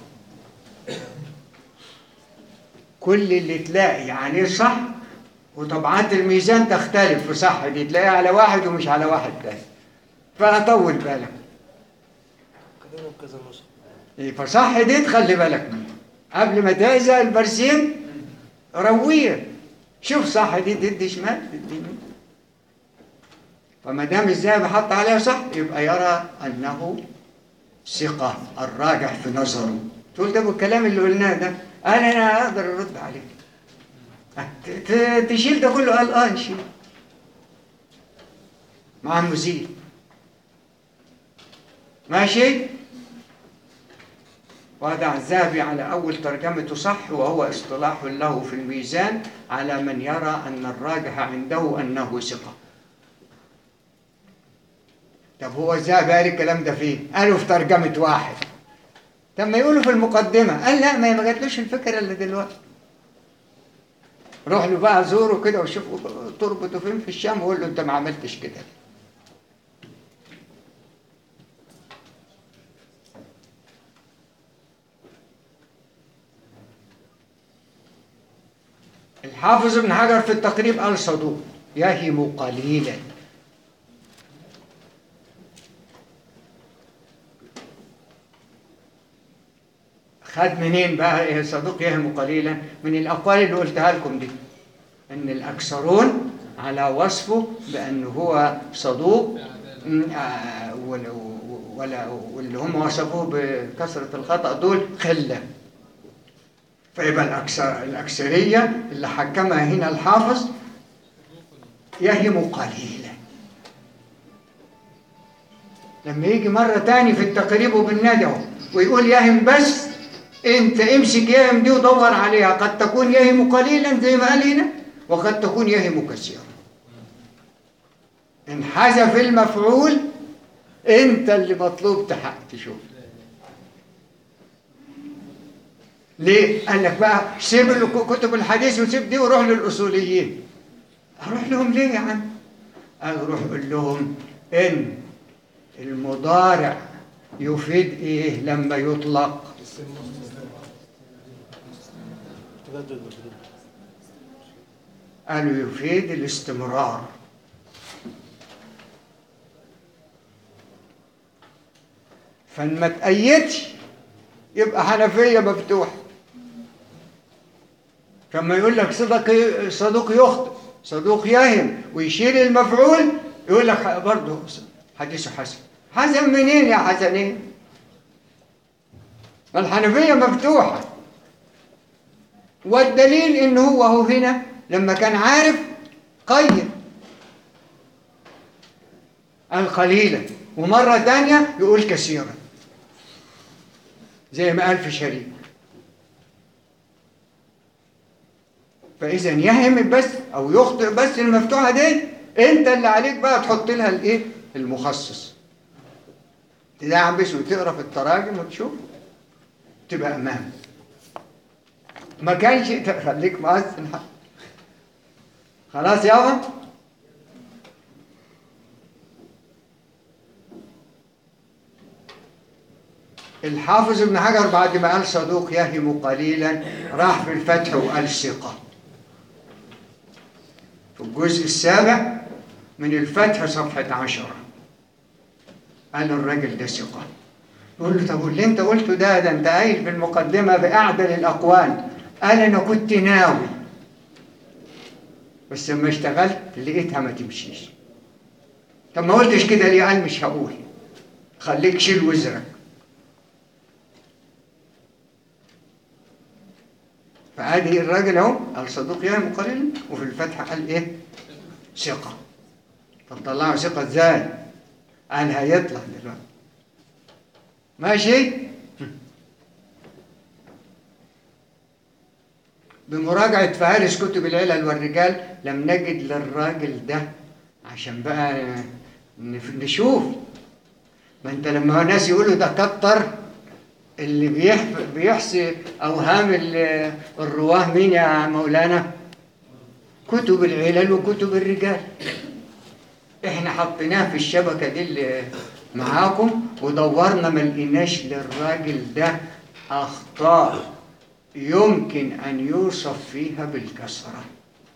كل اللي تلاقي عليه صح وطبعات الميزان تختلف في صح دي تلاقيها على واحد ومش على واحد تاني فطول بالك كلنا بكذا نسخة إيه، فصح دي تخلي بالك منها قبل ما تهزأ البرسيم رويه شوف صح دي تدي شمال تدي يمين فما دام الذهبي حط عليها صح يبقى يرى انه ثقه الراجح في نظره تقول ده الكلام اللي قلناه ده انا انا اقدر ارد عليك ت- ت- تشيل ده كله قال اه نشيل مع المزيد ماشي وضع الذهبي على أول ترجمته صح وهو اصطلاح له في الميزان على من يرى أن الراجح عنده أنه ثقة طب هو ازاي بقى الكلام ده فين؟ قالوا في ترجمة واحد طب ما يقولوا في المقدمة قال لا ما هي ما جاتلوش الفكرة اللي دلوقتي روح له بقى زوره كده وشوف تربطه فين في الشام وقول له انت ما عملتش كده الحافظ ابن حجر في التقريب قال صدوق يهم قليلا خد منين بقى إيه صدوق يهم قليلا من الاقوال اللي قلتها لكم دي ان الاكثرون على وصفه بانه هو صدوق م، آه، وال- ولا- واللي هم وصفوه بكثره الخطا دول خله فيبقى الأكثر الأكثرية اللي حكمها هنا الحافظ يهم قليلا لما يجي مرة تاني في التقريب وبالندى ويقول يهم بس انت امسك يهم دي ودور عليها قد تكون يهم قليلا زي ما قال هنا وقد تكون يهم كثيرا ان حذف المفعول انت اللي مطلوب تحق تشوف ليه؟ قال لك بقى سيب ال- كتب الحديث وسيب دي وروح للأصوليين. أروح لهم ليه يا عم؟ قال روح قول لهم إن المضارع يفيد إيه لما يطلق؟ تجدد بالجديد قالوا يفيد الاستمرار. فما تأيدش يبقى حنفية مفتوحة فما يقول لك صدق صدوق يخطئ صدوق يهم ويشيل المفعول يقول لك برضه حديثه حسن حسن منين يا حسنين الحنفية مفتوحة والدليل ان هو هو هنا لما كان عارف قيد القليلة ومرة تانية يقول كثيرا زي ما قال في شريك فاذا يهم بس او يخطئ بس المفتوحه دي انت اللي عليك بقى تحط لها الايه المخصص تدعبس وتقرا في التراجم وتشوف تبقى امام ما كانش خليك مؤذن حق. خلاص يابا الحافظ ابن حجر بعد ما قال صدوق يهم قليلا راح في الفتح وقال ثقة في الجزء السابع من الفتح صفحة عشرة قال الراجل ده ثقة يقول له طب واللي انت قلته ده ده انت قايل في المقدمة بأعدل الأقوال قال أنا كنت ناوي بس لما اشتغلت لقيتها ما تمشيش طب ما قلتش كده ليه قال مش هقول خليك شيل وزرك فادي الراجل اهو قال صدوق يهم قليلا وفي الفتحه قال ايه؟ ثقه طب طلعوا ثقه ازاي؟ قال هيطلع دلوقتي ماشي؟ بمراجعة فهارس كتب العلل والرجال لم نجد للراجل ده عشان بقى نف- نشوف ما انت لما ناس يقولوا ده كتر اللي بيحف... بيحصي اوهام ال- الرواه مين يا مولانا كتب العلل وكتب الرجال احنا حطيناه في الشبكه دي اللي معاكم ودورنا ما لقيناش للراجل ده اخطاء يمكن ان يوصف فيها بالكسره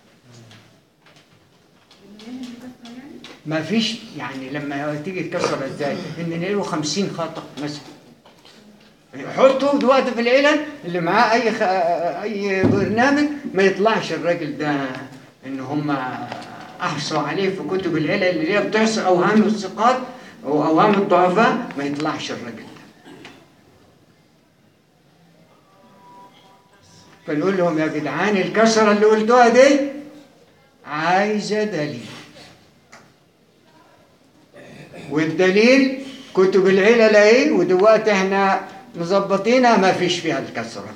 ما فيش يعني لما تيجي تكسر ازاي ان نلاقيه 50 خطا مثلا حطه دلوقتي في العلل اللي معاه اي خ... اي برنامج ما يطلعش الراجل ده ان هم احصوا عليه في كتب العلل اللي هي بتحصي اوهام الثقات او اوهام الضعفاء ما يطلعش الراجل ده فنقول لهم يا جدعان الكسره اللي قلتوها دي عايزه دليل والدليل كتب العلل اهي ودلوقتي احنا مظبطينها ما فيش فيها الكسره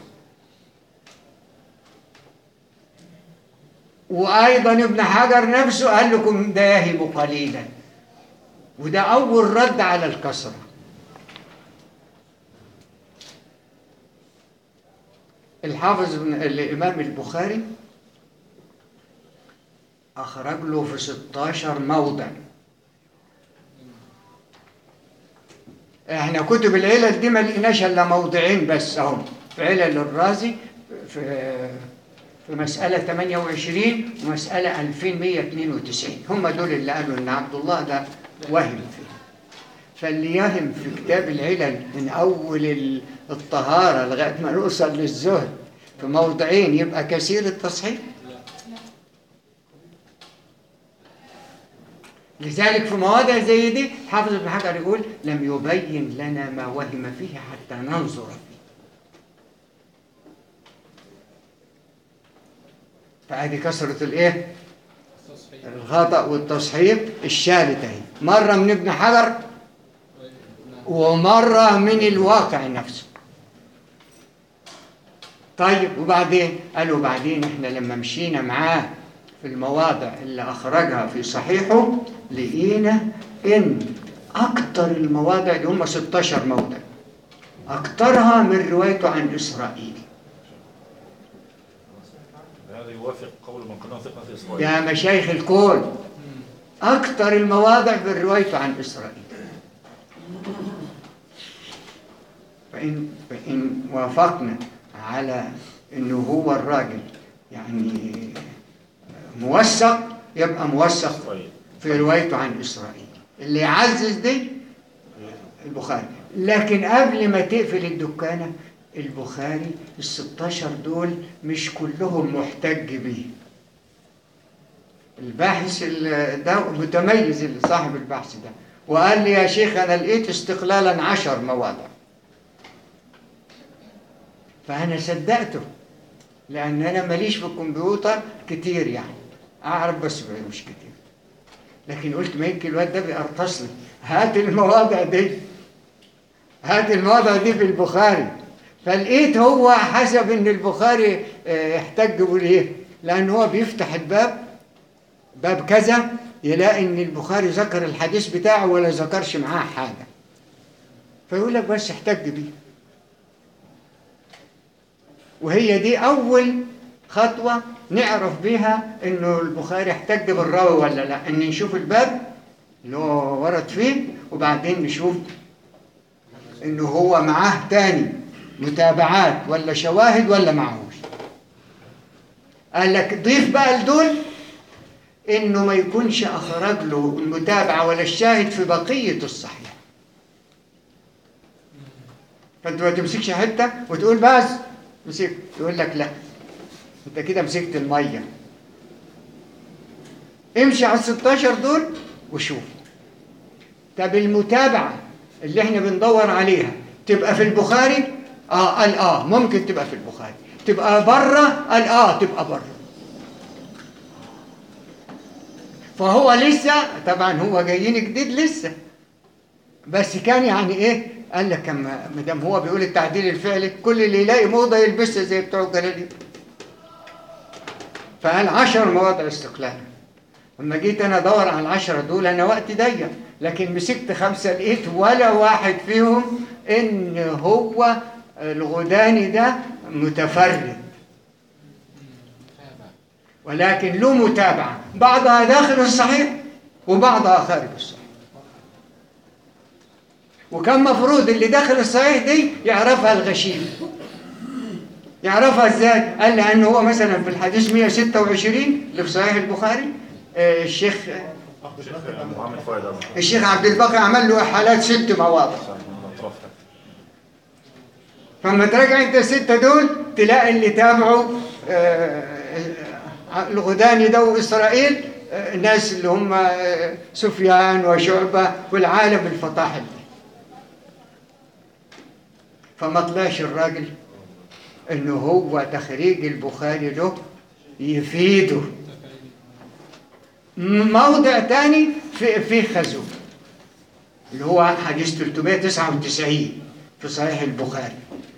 وايضا ابن حجر نفسه قال لكم ده يهب قليلا وده اول رد على الكسره الحافظ ابن- الامام البخاري اخرج له في 16 موضع احنا كتب العلل دي ما لقيناش الا موضعين بس اهم في علل الرازي في في مسألة 28 ومسألة 2192 هم دول اللي قالوا ان عبد الله ده وهم فيه فاللي يهم في كتاب العلل من اول ال- الطهارة لغاية ما نوصل للزهد في موضعين يبقى كثير التصحيح لذلك في مواضع زي دي حافظ ابن حجر يقول لم يبين لنا ما وهم فيه حتى ننظر فيه فادي كثرة الايه الخطأ والتصحيح الشالت اهي مرة من ابن حجر ومرة من الواقع نفسه طيب وبعدين قالوا بعدين احنا لما مشينا معاه في المواضع اللي اخرجها في صحيحه لقينا ان اكتر المواضع اللي هم 16 موضع اكترها من روايته عن اسرائيل هذا يوافق قول من قلنا ثقة في إسرائيل يا مشايخ الكون اكتر المواضع في روايته عن اسرائيل فإن, فإن وافقنا على أنه هو الراجل يعني موثق يبقى موثق طيب في روايته عن إسرائيل اللي يعزز دي البخاري لكن قبل ما تقفل الدكانة البخاري الستاشر دول مش كلهم محتج بيه الباحث ال- ده متميز اللي صاحب البحث ده وقال لي يا شيخ أنا لقيت استقلالا عشر مواضع فأنا صدقته لأن أنا ماليش في الكمبيوتر كتير يعني أعرف بس مش كتير لكن قلت ما يمكن الواد ده بيقرطص لي هات المواضع دي هات المواضع دي في البخاري فلقيت هو حسب ان البخاري آه، احتج بالايه لان هو بيفتح الباب باب كذا يلاقي ان البخاري ذكر الحديث بتاعه ولا ذكرش معاه حاجه فيقول لك بس احتج بيه وهي دي اول خطوه نعرف بيها انه البخاري احتج بالراوي ولا لا ان نشوف الباب اللي هو ورد فيه وبعدين نشوف انه هو معاه تاني متابعات ولا شواهد ولا معهوش قال لك ضيف بقى لدول انه ما يكونش اخرج له المتابعه ولا الشاهد في بقيه الصحيح فانت ما تمسكش حته وتقول بس مسك يقول لك لا انت كده مسكت الميه امشي على ال 16 دول وشوف طب المتابعه اللي احنا بندور عليها تبقى في البخاري اه قال اه ممكن تبقى في البخاري تبقى بره قال اه تبقى بره فهو لسه طبعا هو جايين جديد لسه بس كان يعني ايه قال لك اما ما دام هو بيقول التعديل الفعلي كل اللي يلاقي موضه يلبسها زي بتوع الجلالين فقال عشر مواضع استقلال لما جيت انا ادور على العشرة دول انا وقتي ضيق لكن مسكت خمسة لقيت ولا واحد فيهم ان هو الغداني ده متفرد ولكن له متابعة بعضها داخل الصحيح وبعضها خارج الصحيح وكان مفروض اللي داخل الصحيح دي يعرفها الغشيم يعرفها ازاي؟ قال لأنه هو مثلا في الحديث 126 اللي في صحيح البخاري آه، الشيخ الشيخ محمد فؤاد أبو الشيخ عبد الباقي عمل له إحالات ست مواضع من أطرافها فلما تراجع انت الستة دول تلاقي اللي تابعوا آه، آه، الغداني ده وإسرائيل آه، الناس اللي هم آه، سفيان وشعبة والعالم الفطاحل دي. فما طلعش الراجل انه هو تخريج البخاري له يفيده موضع تاني في في خزوم اللي هو حديث 399 في صحيح البخاري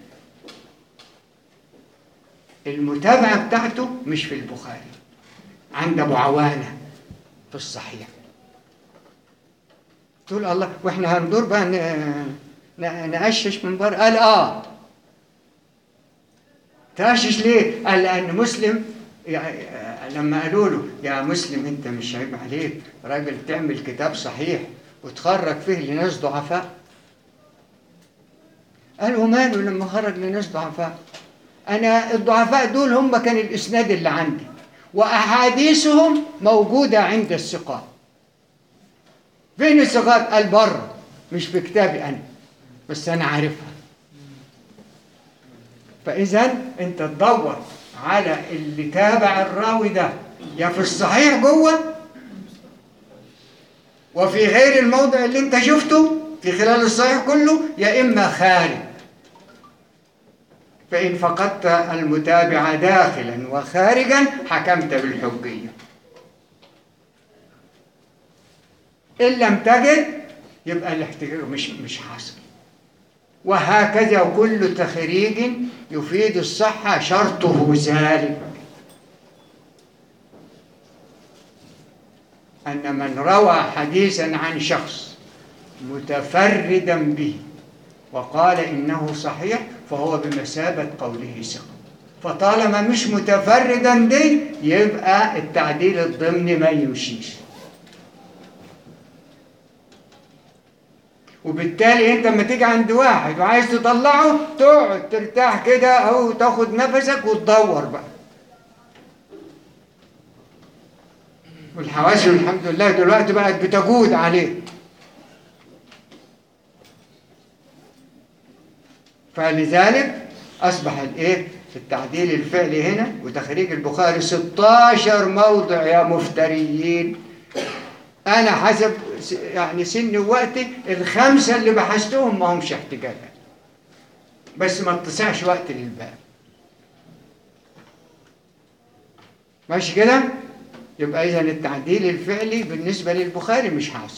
المتابعة بتاعته مش في البخاري عند أبو عوانة في الصحيح تقول الله واحنا هندور بقى ن- ن- نقشش من بره قال اه تقشش ليه؟ قال لأن مسلم يعني آه، لما قالوا له يا مسلم انت مش عيب عليك راجل تعمل كتاب صحيح وتخرج فيه لناس ضعفاء قال وماله لما خرج لناس ضعفاء انا الضعفاء دول هم كان الاسناد اللي عندي واحاديثهم موجوده عند الثقات فين الثقات قال بره مش في كتابي انا بس انا عارفها فاذا انت تدور على اللي تابع الراوي ده يا في الصحيح جوه وفي غير الموضع اللي انت شفته في خلال الصحيح كله يا اما خارج فإن فقدت المتابع داخلا وخارجا حكمت بالحجية إن لم تجد يبقى الاحتجاج مش مش حاصل وهكذا كل تخريج يفيد الصحة شرطه ذلك أن من روى حديثا عن شخص متفردا به وقال إنه صحيح فهو بمثابة قوله ثقة فطالما مش متفردا دي يبقى التعديل الضمني ما يمشيش وبالتالي انت لما تيجي عند واحد وعايز تطلعه تقعد ترتاح كده او تاخد نفسك وتدور بقى والحواشي الحمد لله دلوقتي بقت بتجود عليه فلذلك أصبح الإيه؟ التعديل الفعلي هنا وتخريج البخاري 16 موضع يا مفتريين أنا حسب س- يعني سن وقتي الخمسة اللي بحثتهم ما همش احتجاجات بس ما اتسعش وقت للباب ماشي كده؟ يبقى إذا التعديل الفعلي بالنسبة للبخاري مش حاصل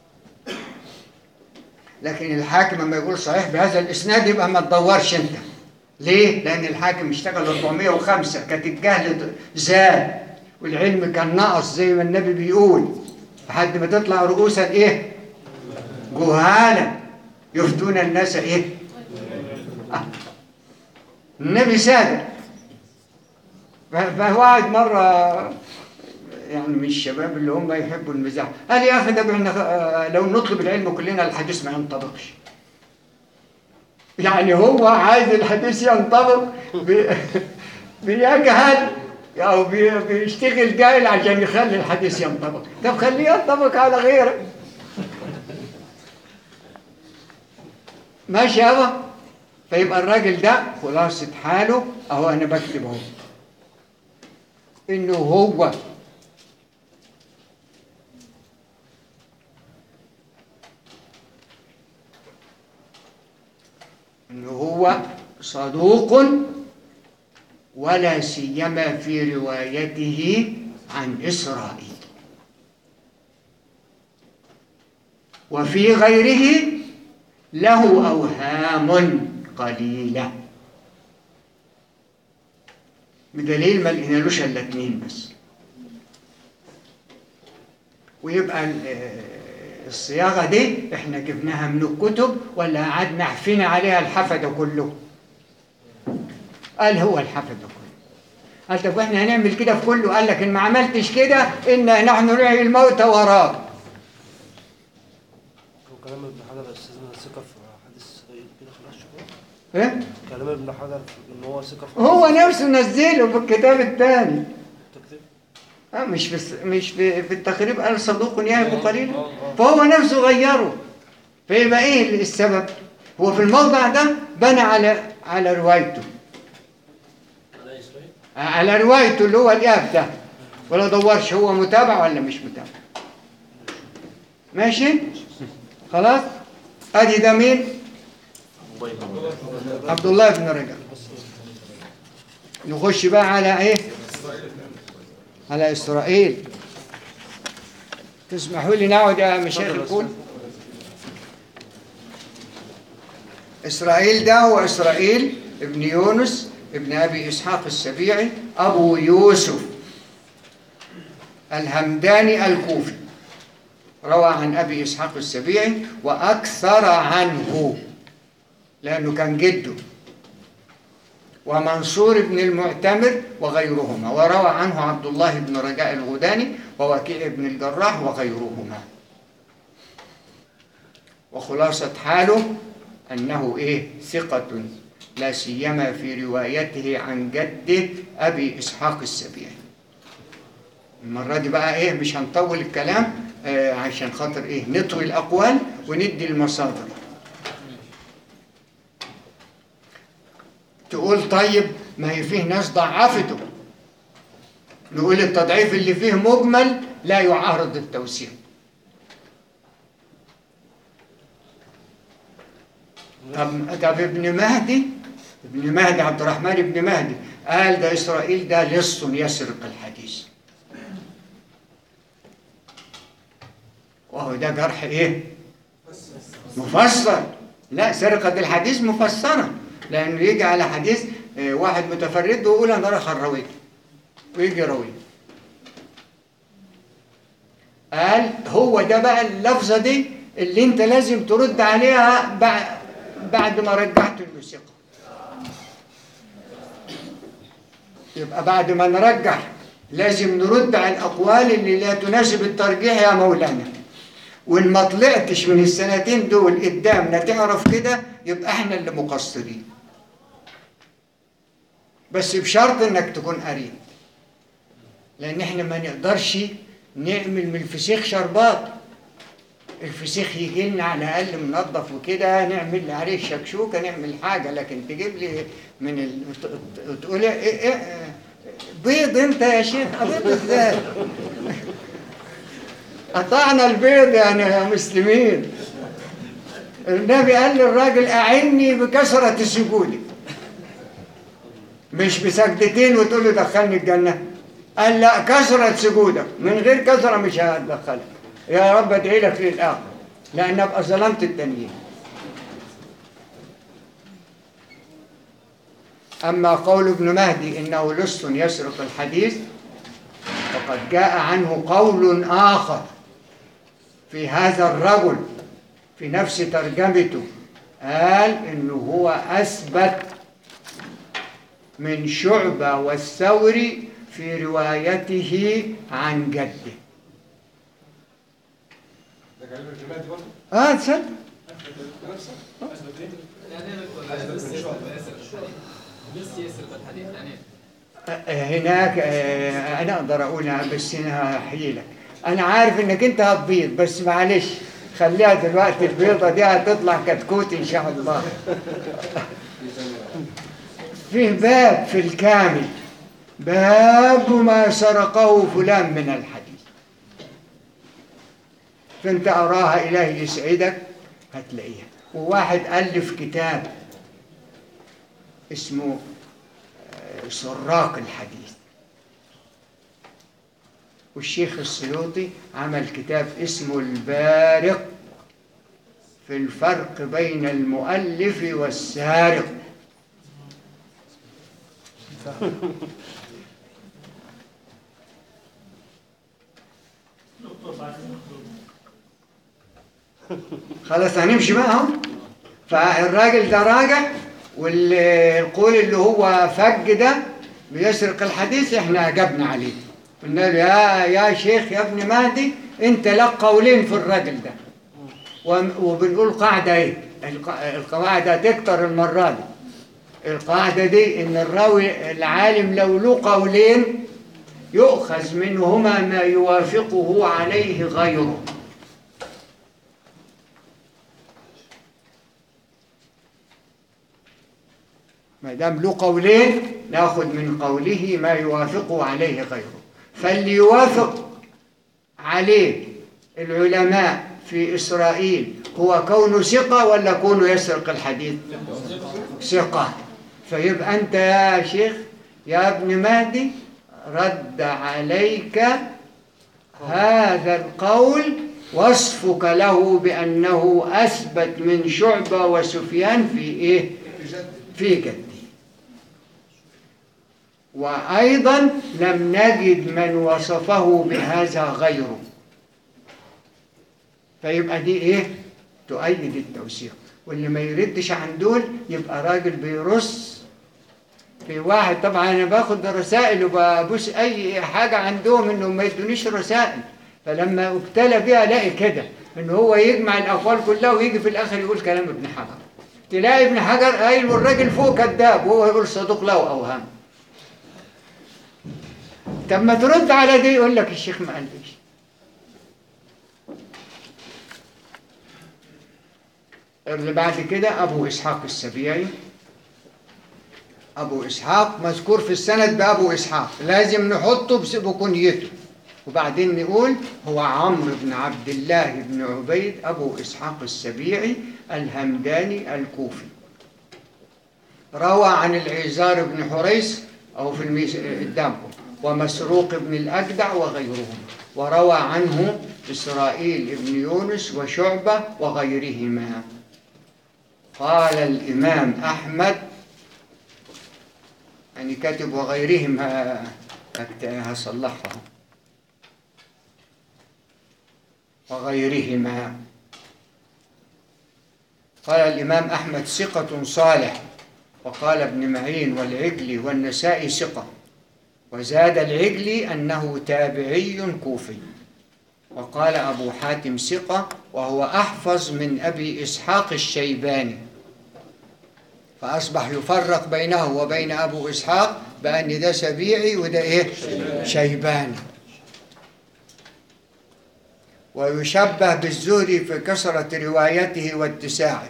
لكن الحاكم لما يقول صحيح بهذا الاسناد يبقى ما تدورش انت ليه؟ لأن الحاكم اشتغل 405 كانت الجهل زاد والعلم كان ناقص زي ما النبي بيقول لحد ما تطلع رؤوسا ايه؟ جهالا يفتون الناس ايه؟ آه. النبي سادة فهو قاعد مرة يعني من الشباب اللي هم يحبوا المزاح قال يا اخي ده احنا آه، لو نطلب العلم كلنا الحديث ما ينطبقش يعني هو عايز الحديث ينطبق ب- بيجهل أو بي- بيشتغل جاهل عشان يخلي الحديث ينطبق طب خليه ينطبق على غيره ماشي يابا فيبقى الراجل ده خلاصة حاله أهو أنا بكتب أهو إنه هو إنه هو صدوق ولا سيما في روايته عن إسرائيل وفي غيره له أوهام قليلة بدليل ما لقينالوش إلا اتنين بس ويبقى ال- آه، الصياغة دي احنا جبناها من الكتب ولا قعدنا حفينا عليها الحفدة كله قال هو الحفدة كله قال طب احنا هنعمل كده في كله قال لك ان ما عملتش كده ان نحن نحيي الموتى وراك وكلام ابن حجر يا استاذنا ثقه في حديث اسرائيل كده خلاص شكرا ايه كلام ابن حجر في ان هو ثقه في هو حديث نفسه نزله في الكتاب الثاني التكذيب اه مش في الس- مش في, في التقريب قال صدوق يهب قليلا فهو نفسه غيره فيبقى ايه السبب هو في الموضع ده بنى على على روايته على إسرائيل على روايته اللي هو الإياب ده ولا دورش هو متابع ولا مش متابع ماشي خلاص ادي ده مين عبد الله بن رجب نخش بقى على ايه على اسرائيل تسمحوا لي نقعد يا مشايخ الكل إسرائيل ده هو إسرائيل ابن يونس ابن أبي إسحاق السبيعي أبو يوسف الهمداني الكوفي روى عن أبي إسحاق السبيعي وأكثر عنه لأنه كان جده ومنصور بن المعتمر وغيرهما وروى عنه عبد الله بن رجاء الغداني ووكيع بن الجراح وغيرهما وخلاصة حاله أنه إيه ثقة لا سيما في روايته عن جده أبي إسحاق السبيعي المرة دي بقى إيه مش هنطول الكلام آه عشان خاطر إيه نطوي الأقوال وندي المصادر تقول طيب ما هي فيه ناس ضعفته نقول التضعيف اللي فيه مجمل لا يعارض التوسيع طب طب ابن مهدي ابن مهدي عبد الرحمن ابن مهدي قال ده اسرائيل ده لص يسرق الحديث وهو ده جرح ايه مفسر لا سرقة الحديث مفسرة لأنه يجي على حديث آه، واحد متفرد ويقول أنا راح الرويت ويجي يرويه قال هو ده بقى اللفظة دي اللي انت لازم ترد عليها بعد بعد ما رجعت له ثقة يبقى بعد ما نرجح لازم نرد على الأقوال اللي لا تناسب الترجيح يا مولانا وإن ما طلعتش من السنتين دول قدامنا تعرف كده يبقى احنا اللي مقصرين بس بشرط انك تكون قريب لان احنا ما نقدرش نعمل من الفسيخ شربات الفسيخ يجي لنا على الاقل منظف وكده نعمل عليه شكشوكه نعمل حاجه لكن تجيب لي من ال... ت- تقول إيه إيه بيض انت يا شيخ بيض ازاي قطعنا البيض يعني يا مسلمين النبي قال للراجل اعني بكثره سجودك مش بسجدتين وتقول له دخلني الجنه قال لا كثره سجودك من غير كثره مش هدخلك يا رب ادعي لك للاخر لان ابقى ظلمت التانيين اما قول ابن مهدي انه لص يسرق الحديث فقد جاء عنه قول اخر في هذا الرجل في نفس ترجمته قال انه هو اثبت من شعبة والثوري في روايته عن جده ده كلام الجماعة دي برضه اه تصدق نفسه هناك آه، انا اقدر اقولها بس انا هحكي لك انا عارف انك انت هتبيض بس معلش خليها دلوقتي البيضه دي هتطلع كتكوت ان شاء الله فيه باب في الكامل باب ما سرقه فلان من الحديث فانت اراها الهي يسعدك هتلاقيها وواحد الف كتاب اسمه آه، سراق الحديث والشيخ السيوطي عمل كتاب اسمه البارق في الفرق بين المؤلف والسارق دكتور بعد المخدوم خلاص هنمشي بقى اهو فالراجل ده راجع والقول اللي هو فج ده بيسرق الحديث احنا اجبنا عليه قلنا له يا يا شيخ يا ابن مهدي انت لك قولين في الراجل ده وم- وبنقول قاعده ايه الق- القواعد هتكتر المره دي القاعده دي ان الراوي العالم لو له قولين يؤخذ منهما ما يوافقه عليه غيره ما دام له قولين ناخذ من قوله ما يوافقه عليه غيره فاللي يوافق عليه العلماء في إسرائيل هو كونه ثقة ولا كونه يسرق الحديث ثقة فيبقى أنت يا شيخ يا ابن مهدي رد عليك هذا القول وصفك له بأنه أثبت من شعبة وسفيان في إيه؟ في جدي وأيضا لم نجد من وصفه بهذا غيره فيبقى دي إيه؟ تؤيد التوثيق واللي ما يردش عن دول يبقى راجل بيرص في واحد طبعا انا باخد رسائل وببص اي حاجه عندهم انهم ما يدونيش رسائل فلما ابتلى بيها الاقي كده ان هو يجمع الاقوال كلها ويجي في الاخر يقول كلام ابن حجر تلاقي ابن حجر قايل والراجل فوق كذاب وهو يقول صدوق له اوهام طب ما ترد على دي يقول لك الشيخ ما قاليش اللي بعد كده ابو اسحاق السبيعي ابو اسحاق مذكور في السند بابو اسحاق لازم نحطه بس- بكنيته وبعدين نقول هو عمرو بن عبد الله بن عبيد ابو اسحاق السبيعي الهمداني الكوفي روى عن العزار بن حريس او في الميس... قدامكم ومسروق بن الاجدع وغيرهم وروى عنه اسرائيل بن يونس وشعبه وغيرهما قال الامام احمد يعني كاتب وغيرهم ه- هكت- هصلحها وغيرهما قال الإمام أحمد ثقة صالح وقال ابن معين والعجلي والنسائي ثقة وزاد العجلي أنه تابعي كوفي وقال أبو حاتم ثقة وهو أحفظ من أبي إسحاق الشيباني فأصبح يفرق بينه وبين أبو إسحاق بأن ده سبيعي وده إيه شيباني ويشبه بالزهري في كثرة روايته واتساعه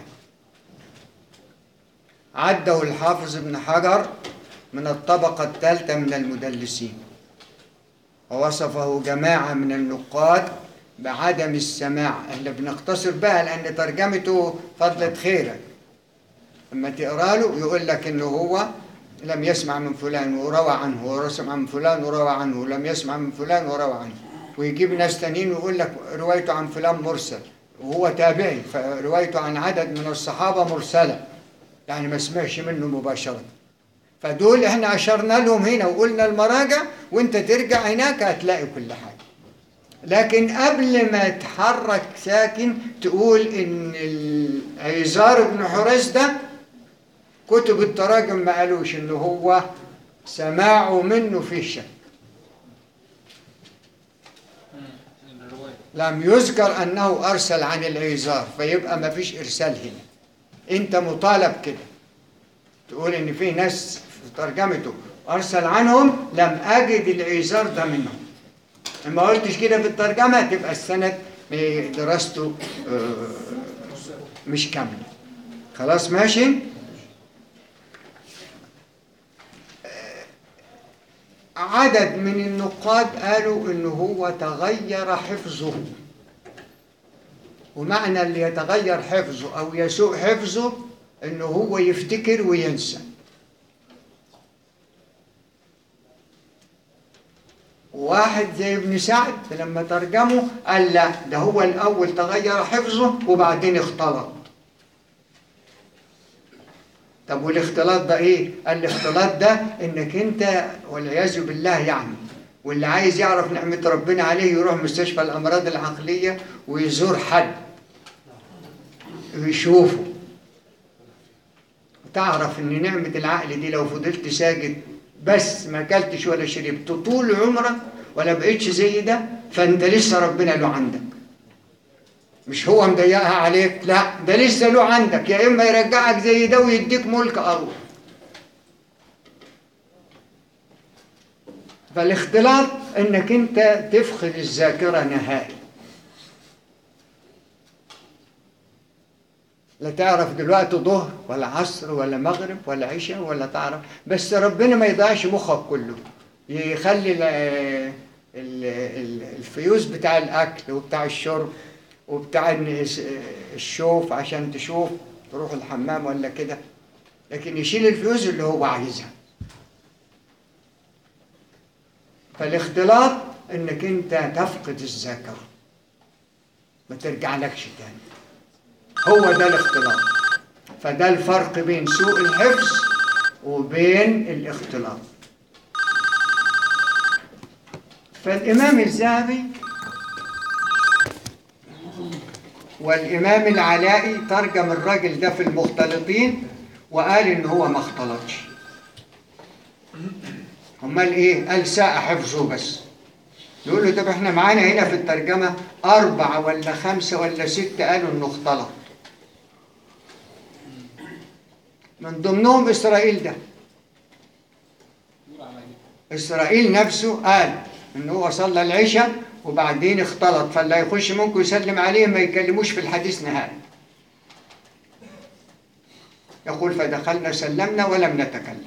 عده الحافظ ابن حجر من الطبقة الثالثة من المدلسين ووصفه جماعة من النقاد بعدم السماع احنا بنقتصر بها لأن ترجمته فضلت خيرك لما تقرا له يقول لك انه هو لم يسمع من فلان وروى عنه وسمع من فلان وروى عنه ولم يسمع من فلان وروى عنه ويجيب ناس تانيين ويقول لك روايته عن فلان مرسل وهو تابعي فروايته عن عدد من الصحابة مرسلة يعني ما سمعش منه مباشرة فدول احنا أشرنا لهم هنا وقلنا المراجع وانت ترجع هناك هتلاقي كل حاجة لكن قبل ما تحرك ساكن تقول ان العزار بن حريث ده كتب التراجم ما قالوش ان هو سماعه منه في شك لم يذكر انه ارسل عن العزار فيبقى ما فيش ارسال هنا انت مطالب كده تقول ان في ناس في ترجمته أرسل عنهم لم أجد الإيزار ده منهم ما قلتش كده في الترجمة تبقى السند إيه، دراسته آه، مش كاملة خلاص ماشي آه، عدد من النقاد قالوا إن هو تغير حفظه ومعنى اللي يتغير حفظه أو يسوء حفظه إنه هو يفتكر وينسى واحد زي ابن سعد لما ترجمه قال لا ده هو الأول تغير حفظه وبعدين اختلط طب والاختلاط ده ايه؟ قال الاختلاط ده انك انت والعياذ بالله يعني واللي عايز يعرف نعمة ربنا عليه يروح مستشفى الأمراض العقلية ويزور حد ويشوفه تعرف ان نعمة العقل دي لو فضلت ساجد بس ما اكلتش ولا شربت طول عمرك ولا بقيتش زي ده فانت لسه ربنا له عندك مش هو مضيقها عليك لا ده لسه له عندك يا اما يرجعك زي ده ويديك ملك اروح فالاختلاط انك انت تفقد الذاكره نهائي لا تعرف دلوقتي ظهر ولا عصر ولا مغرب ولا عشاء ولا تعرف بس ربنا ما يضيعش مخك كله يخلي ال- ال- ال- الفيوز بتاع الاكل وبتاع الشرب وبتاع النس- الشوف عشان تشوف تروح الحمام ولا كده لكن يشيل الفيوز اللي هو عايزها فالاختلاط انك انت تفقد الذاكره ما ترجعلكش تاني هو ده الاختلاط فده الفرق بين سوء الحفظ وبين الاختلاط فالإمام الذهبي والإمام العلائي ترجم الراجل ده في المختلطين وقال إن هو ما اختلطش أمال إيه؟ قال ساء حفظه بس يقول له طب احنا معانا هنا في الترجمة أربعة ولا خمسة ولا ستة قالوا إنه اختلط من ضمنهم إسرائيل ده إسرائيل نفسه قال إن هو صلى العشاء وبعدين اختلط فاللي يخش منكم يسلم عليه ما يكلموش في الحديث نهائي يقول فدخلنا سلمنا ولم نتكلم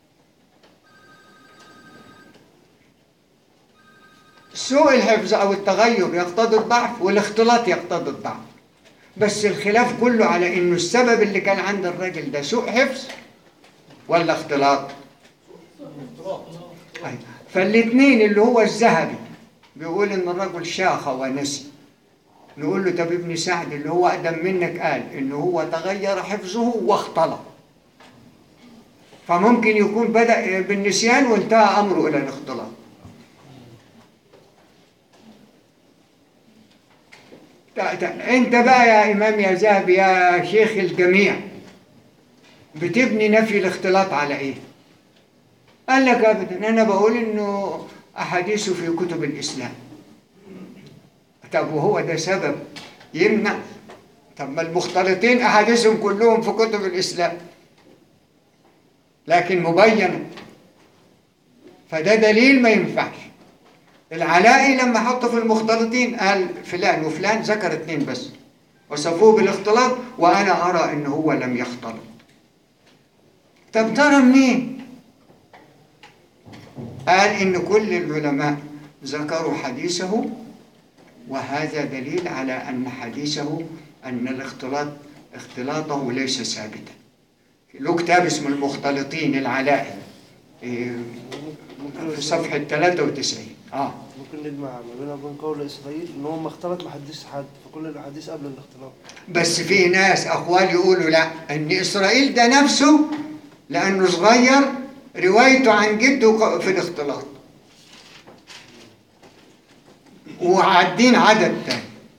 سوء الحفظ أو التغير يقتضي الضعف والاختلاط يقتضي الضعف بس الخلاف كله على إنه السبب اللي كان عند الراجل ده سوء حفظ ولا اختلاط أيوة. فالاثنين اللي هو الذهبي بيقول إن الرجل شاخ ونسي نقول له طب ابن سعد اللي هو أقدم منك قال إن هو تغير حفظه واختلط فممكن يكون بدأ بالنسيان وانتهى أمره إلى الاختلاط تع- تع- انت بقى يا امام يا ذهبي يا شيخ الجميع بتبني نفي الاختلاط على ايه قال لك ابدا انا بقول انه احاديثه في كتب الاسلام طب وهو ده سبب يمنع طب ما المختلطين احاديثهم كلهم في كتب الاسلام لكن مبينه فده دليل ما ينفعش العلائي لما حطه في المختلطين قال فلان وفلان ذكر اثنين بس وصفوه بالاختلاط وانا ارى ان هو لم يختلط طب ترى منين قال ان كل العلماء ذكروا حديثه وهذا دليل على ان حديثه ان الاختلاط اختلاطه ليس ثابتا له كتاب اسمه المختلطين العلائي إيه، في صفحه 93 اه ممكن نجمع ما بين وبين قول اسرائيل ان هو ما اختلط ما حدث حد في كل الاحاديث قبل الاختلاط بس في ناس اقوال يقولوا لا ان اسرائيل ده نفسه لانه صغير روايته عن جده في الاختلاط وعادين عدد تاني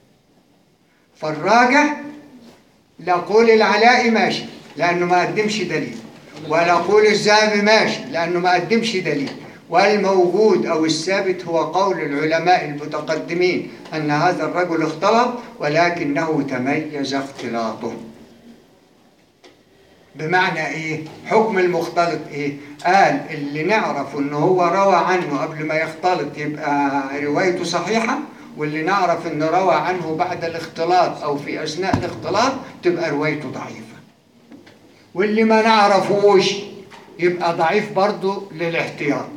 فالراجح لا قول العلاء ماشي لانه ما قدمش دليل ولا قول الذهبي ماشي لانه ما قدمش دليل والموجود او الثابت هو قول العلماء المتقدمين ان هذا الرجل اختلط ولكنه تميز اختلاطه بمعنى ايه حكم المختلط ايه قال اللي نعرف ان هو روى عنه قبل ما يختلط يبقى روايته صحيحة واللي نعرف ان روى عنه بعد الاختلاط او في اثناء الاختلاط تبقى روايته ضعيفة واللي ما نعرفوش يبقى ضعيف برضه للاحتياط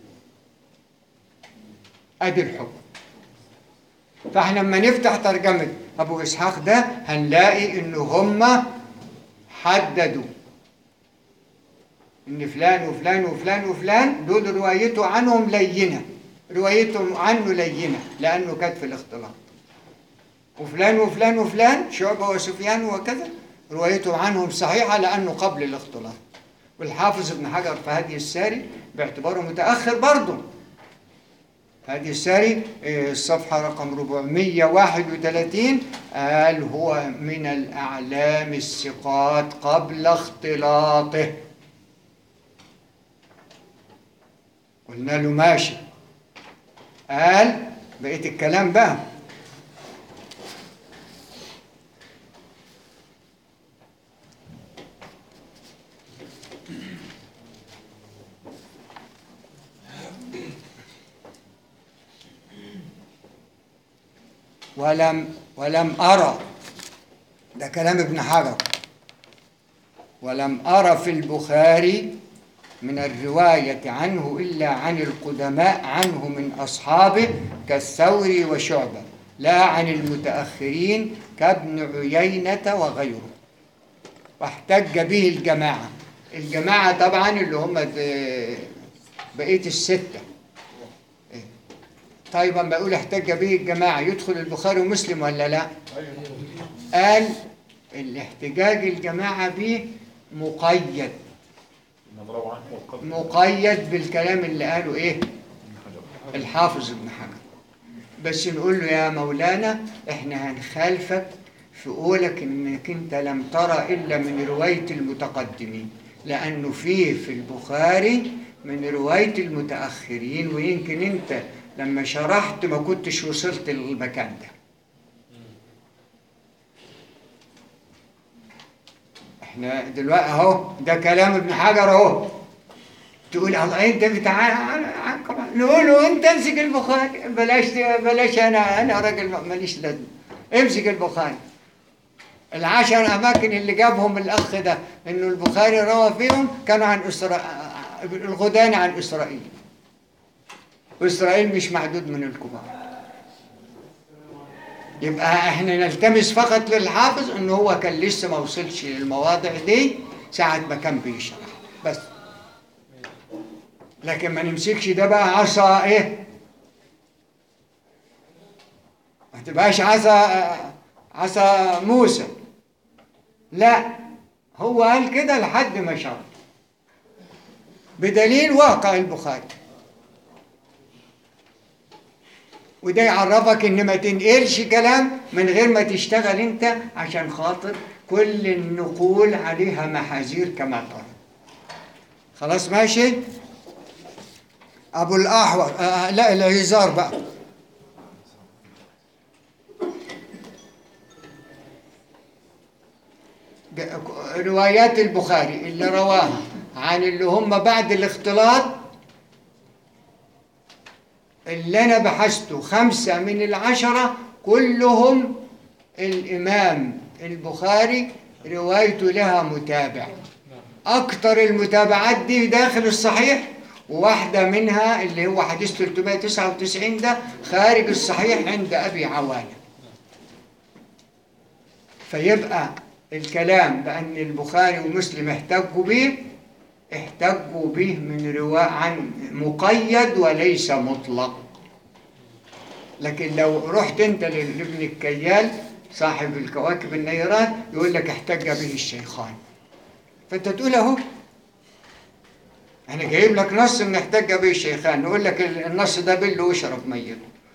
ادي الحكم فاحنا لما نفتح ترجمة ابو اسحاق ده هنلاقي ان هم حددوا ان فلان وفلان وفلان وفلان دول روايته عنهم لينة روايته عنه لينة لانه كانت في الاختلاط وفلان وفلان وفلان شعبة وسفيان وكذا روايته عنهم صحيحة لانه قبل الاختلاط والحافظ ابن حجر في هدي الساري باعتباره متأخر برضه هذه الساري آه، الصفحة رقم 431 قال هو من الأعلام الثقات قبل اختلاطه قلنا له ماشي قال بقيت الكلام بقى ولم ولم أرى ده كلام ابن حجر ولم أرى في البخاري من الرواية عنه إلا عن القدماء عنه من أصحابه كالثوري وشعبة لا عن المتأخرين كابن عيينة وغيره واحتج به الجماعة الجماعة طبعا اللي هم د- بقية الستة طيب اما يقول احتج به الجماعة يدخل البخاري ومسلم ولا لا قال الاحتجاج الجماعة به مقيد نضرب عنه والقبر مقيد بالكلام اللي قاله ايه الحافظ ابن حجر بس نقول له يا مولانا احنا هنخالفك في قولك انك انت لم ترى الا من رواية المتقدمين لانه فيه في البخاري من رواية المتأخرين ويمكن انت لما شرحت ما كنتش وصلت للمكان ده احنا دلوقتي اهو ده كلام ابن حجر اهو تقول الله انت بتاع نقول له انت امسك البخاري بلاش بلاش انا انا راجل ماليش لازمه امسك البخاري العشر اماكن اللي جابهم الاخ ده انه البخاري روى فيهم كانوا عن اسرائيل الغدان عن اسرائيل واسرائيل مش معدود من الكبار يبقى احنا نلتمس فقط للحافظ ان هو كان لسه ما وصلش للمواضع دي ساعة ما كان بيشرح بس لكن ما نمسكش ده بقى عصا ايه ما تبقاش عصا عصا موسى لا هو قال كده لحد ما شرح بدليل واقع البخاري وده يعرفك ان ما تنقلش كلام من غير ما تشتغل انت عشان خاطر كل النقول عليها محاذير كما ترى خلاص ماشي ابو الاحور آه لا العزار بقى روايات البخاري اللي رواها عن اللي هم بعد الاختلاط اللي أنا بحثته خمسة من العشرة كلهم الإمام البخاري روايته لها متابع أكتر المتابعات دي داخل الصحيح وواحدة منها اللي هو حديث 399 ده خارج الصحيح عند أبي عوانة فيبقى الكلام بأن البخاري ومسلم احتجوا به احتجوا به من رواء عن مقيد وليس مطلق لكن لو رحت انت لابن الكيال صاحب الكواكب النيرات يقول لك احتج به الشيخان فانت تقول اهو انا جايب لك نص ان احتج به الشيخان نقول لك النص ده بله واشرب ميت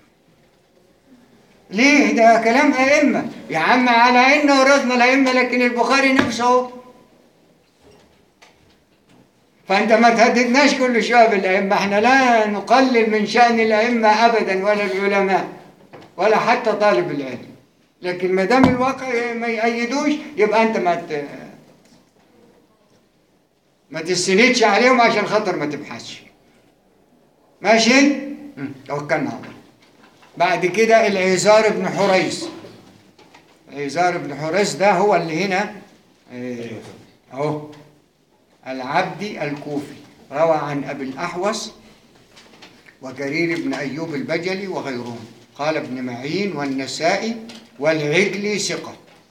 ليه ده كلام ائمه يا عم على عيننا وراسنا الائمه لكن البخاري نفسه اهو فأنت ما تهددناش كل شوية بالأئمة احنا لا نقلل من شأن الأئمة أبدا ولا العلماء ولا حتى طالب العلم لكن ما دام الواقع ما يأيدوش يبقى أنت ما ت... ما تستندش عليهم عشان خاطر ما تبحثش ماشي مم. توكلنا على الله بعد كده العزار بن حريث عزار بن حريث ده هو اللي هنا آه، اهو العبدي الكوفي روى عن ابي الاحوص وجرير بن ايوب البجلي وغيرهم قال ابن معين والنسائي والعجلي ثقه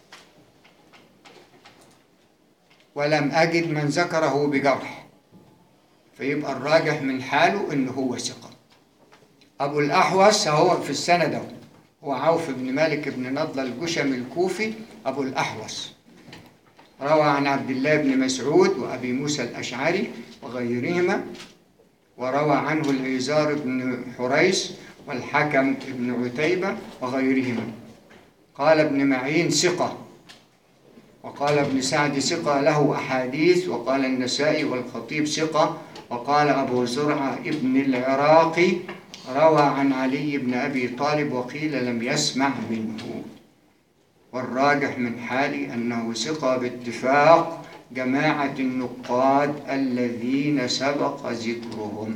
ولم اجد من ذكره بجرح فيبقى الراجح من حاله انه هو ثقه ابو الاحوص هو في السنه ده هو عوف بن مالك بن نضله الجشمي الكوفي ابو الاحوص روى عن عبد الله بن مسعود وابي موسى الاشعري وغيرهما وروى عنه العزار بن حريث والحكم بن عتيبه وغيرهما قال ابن معين ثقه وقال ابن سعد ثقة له أحاديث وقال النسائي والخطيب ثقة وقال أبو زرعة ابن العراقي روى عن علي بن أبي طالب وقيل لم يسمع منه والراجح من حالي أنه ثقة باتفاق جماعة النقاد الذين سبق ذكرهم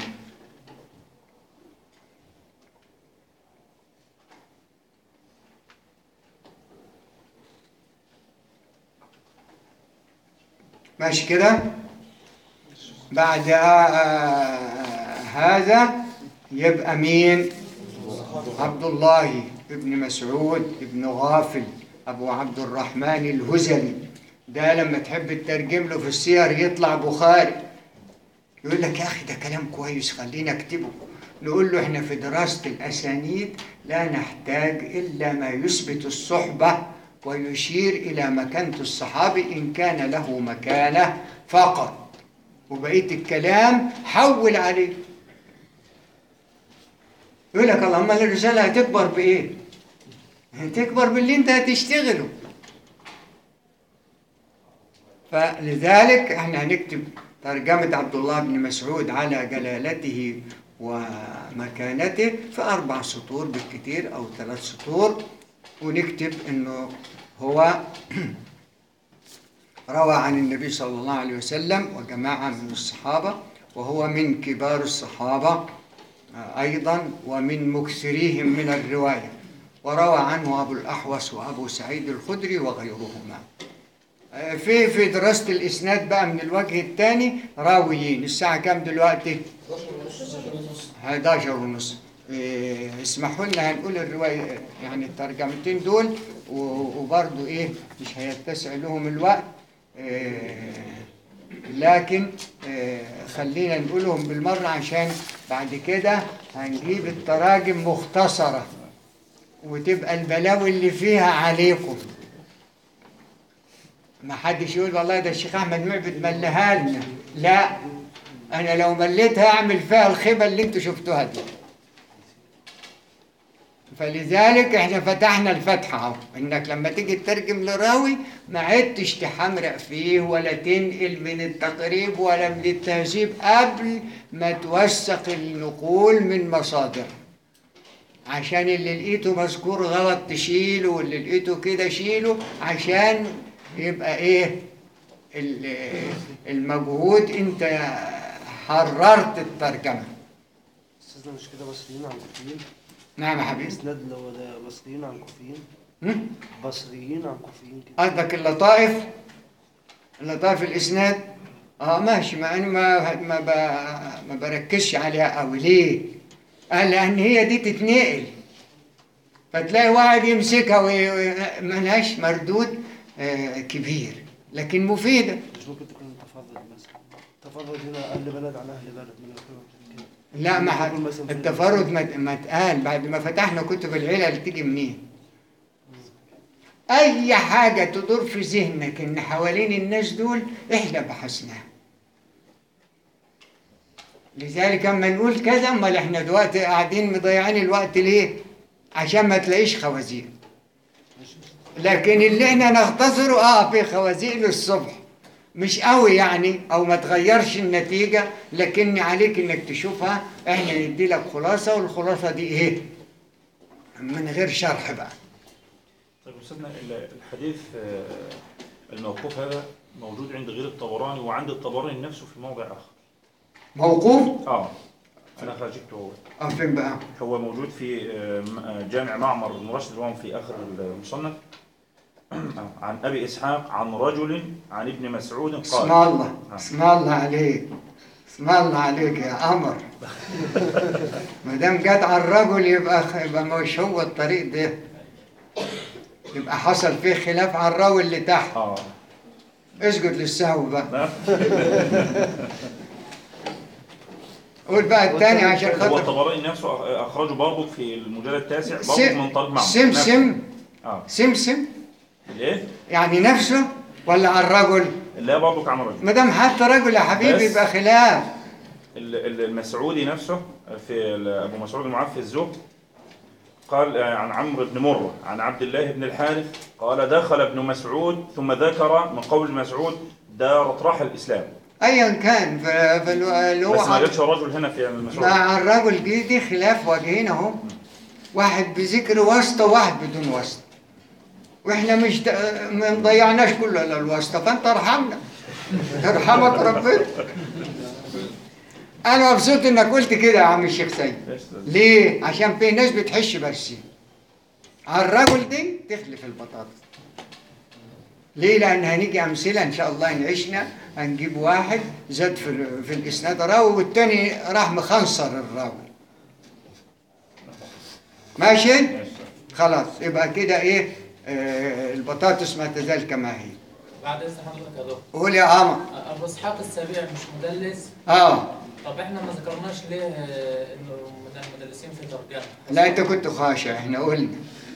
ماشي كده بعد آه هذا يبقى مين عبد الله ابن مسعود ابن غافل ابو عبد الرحمن الهزلي ده لما تحب تترجم له في السير يطلع بخاري يقول لك يا اخي ده كلام كويس خلينا اكتبه نقول له احنا في دراسة الاسانيد لا نحتاج الا ما يثبت الصحبة ويشير الى مكانة الصحابي ان كان له مكانة فقط وبقية الكلام حول عليه يقول لك اللهم الرسالة هتكبر بإيه؟ هتكبر باللي أنت هتشتغله فلذلك احنا هنكتب ترجمة عبد الله بن مسعود على جلالته ومكانته في أربع سطور بالكثير أو ثلاث سطور ونكتب إنه هو روى عن النبي صلى الله عليه وسلم وجماعة من الصحابة وهو من كبار الصحابة أيضا ومن مكثريهم من الرواية وروى عنه أبو الأحوص وأبو سعيد الخدري وغيرهما في في دراسة الإسناد بقى من الوجه الثاني راويين الساعة كام دلوقتي؟ 11 ونص إيه، اسمحوا لنا هنقول الرواية يعني الترجمتين دول و- وبرضو إيه مش هيتسع لهم الوقت إيه، لكن آه، خلينا نقولهم بالمرة عشان بعد كده هنجيب التراجم مختصرة وتبقى البلاوي اللي فيها عليكم ما حدش يقول والله ده الشيخ احمد معبد ملها لنا لا انا لو مليتها اعمل فيها الخيبه اللي انتوا شفتوها دي فلذلك احنا فتحنا الفتحة اهو انك لما تيجي تترجم لراوي ما عدتش تحمرق فيه ولا تنقل من التقريب ولا من التهذيب قبل ما توثق النقول من مصادر عشان اللي لقيته مذكور غلط تشيله واللي لقيته كده شيله عشان يبقى ايه ال- المجهود انت حررت الترجمة استاذنا مش كده بصريين عن كوفيين نعم يا حبيبي الاسناد اللي هو ده بصريين عن كوفيين هم؟ بصريين عن كوفيين كده قصدك اللطائف اللطائف الاسناد اه ماشي ما انا ما ما, ب... ما بركزش عليها قوي ليه؟ قال لان هي دي تتنقل فتلاقي واحد يمسكها وملهاش مردود آه كبير لكن مفيده مش ممكن تكون تفرد مثلا تفرد هنا اهل بلد عن اهل بلد من الخبر كده لا ما ح- يكون مثلاً في- التفرد ما ما اتقال بعد ما فتحنا كتب العلل تيجي منين؟ اي حاجه تدور في ذهنك ان حوالين الناس دول احنا بحثناها لذلك اما نقول كذا امال احنا دلوقتي قاعدين مضيعين الوقت ليه عشان ما تلاقيش خوازيق لكن اللي احنا نختصره اه في خوازيق للصبح مش قوي يعني او ما تغيرش النتيجه لكن عليك انك تشوفها احنا ندي لك خلاصه والخلاصه دي ايه من غير شرح بقى طيب استاذنا ال- الحديث آه، الموقوف هذا موجود عند غير الطبراني وعند الطبراني نفسه في موضع آخر موقوف اه أنا خرجته هو اه فين بقى هو موجود في آه، م- آه، جامع معمر المرشد اللي هو في آخر المصنف آه، عن أبي إسحاق عن رجل عن ابن مسعود اسم قال الله اسم الله عليك اسم الله عليك يا قمر ما دام جت على الرجل يبقى يبقى مش هو الطريق ده يبقى حصل فيه خلاف على الراوي اللي تحت اه اسجد للسهو بقى لا قول بقى التاني عشان هو خاطر الطبراني نفسه أخ- أخرجه برضه في المجلد التاسع برضه سم- من طريق معمر سمسم اه سمسم ليه؟ يعني نفسه ولا على الرجل لا برضه عن رجل ما دام حتى رجل يا حبيبي بس. يبقى خلاف ال- ال- المسعودي نفسه في ال- ابو مسعود المعفي الزهد قال آه، عن عمرو بن مرة عن عبد الله بن الحارث قال دخل ابن مسعود ثم ذكر من قول مسعود دار طرح الاسلام ايا كان ف- فاللي هو بس ما على- جابش رجل هنا في المسعود مع الرجل دي دي خلاف وجهين اهو واحد بذكر واسطه وواحد بدون واسطه واحنا مش د- ما ضيعناش كله الا الواسطه فانت ارحمنا يرحمك ربنا انا مبسوط انك قلت كده يا عم الشيخ سيد ليش؟ ليه عشان في ناس بتحش برسيم على الرجل دي تخلف البطاطس ليه لان هنيجي امثله ان شاء الله ان عشنا هنجيب واحد زاد في, ال- في الاسناد راوي والتاني راح مخنصر الراوي ماشي خلاص يبقى كده ايه آه البطاطس ما تزال كما هي بعد اذن حضرتك يا دكتور قول يا قمر ابو اسحاق السبيع مش مدلس اه طب احنا ما ذكرناش ليه آه، انه من المدلسين في ترجمه لا انت كنت خاشع احنا قلنا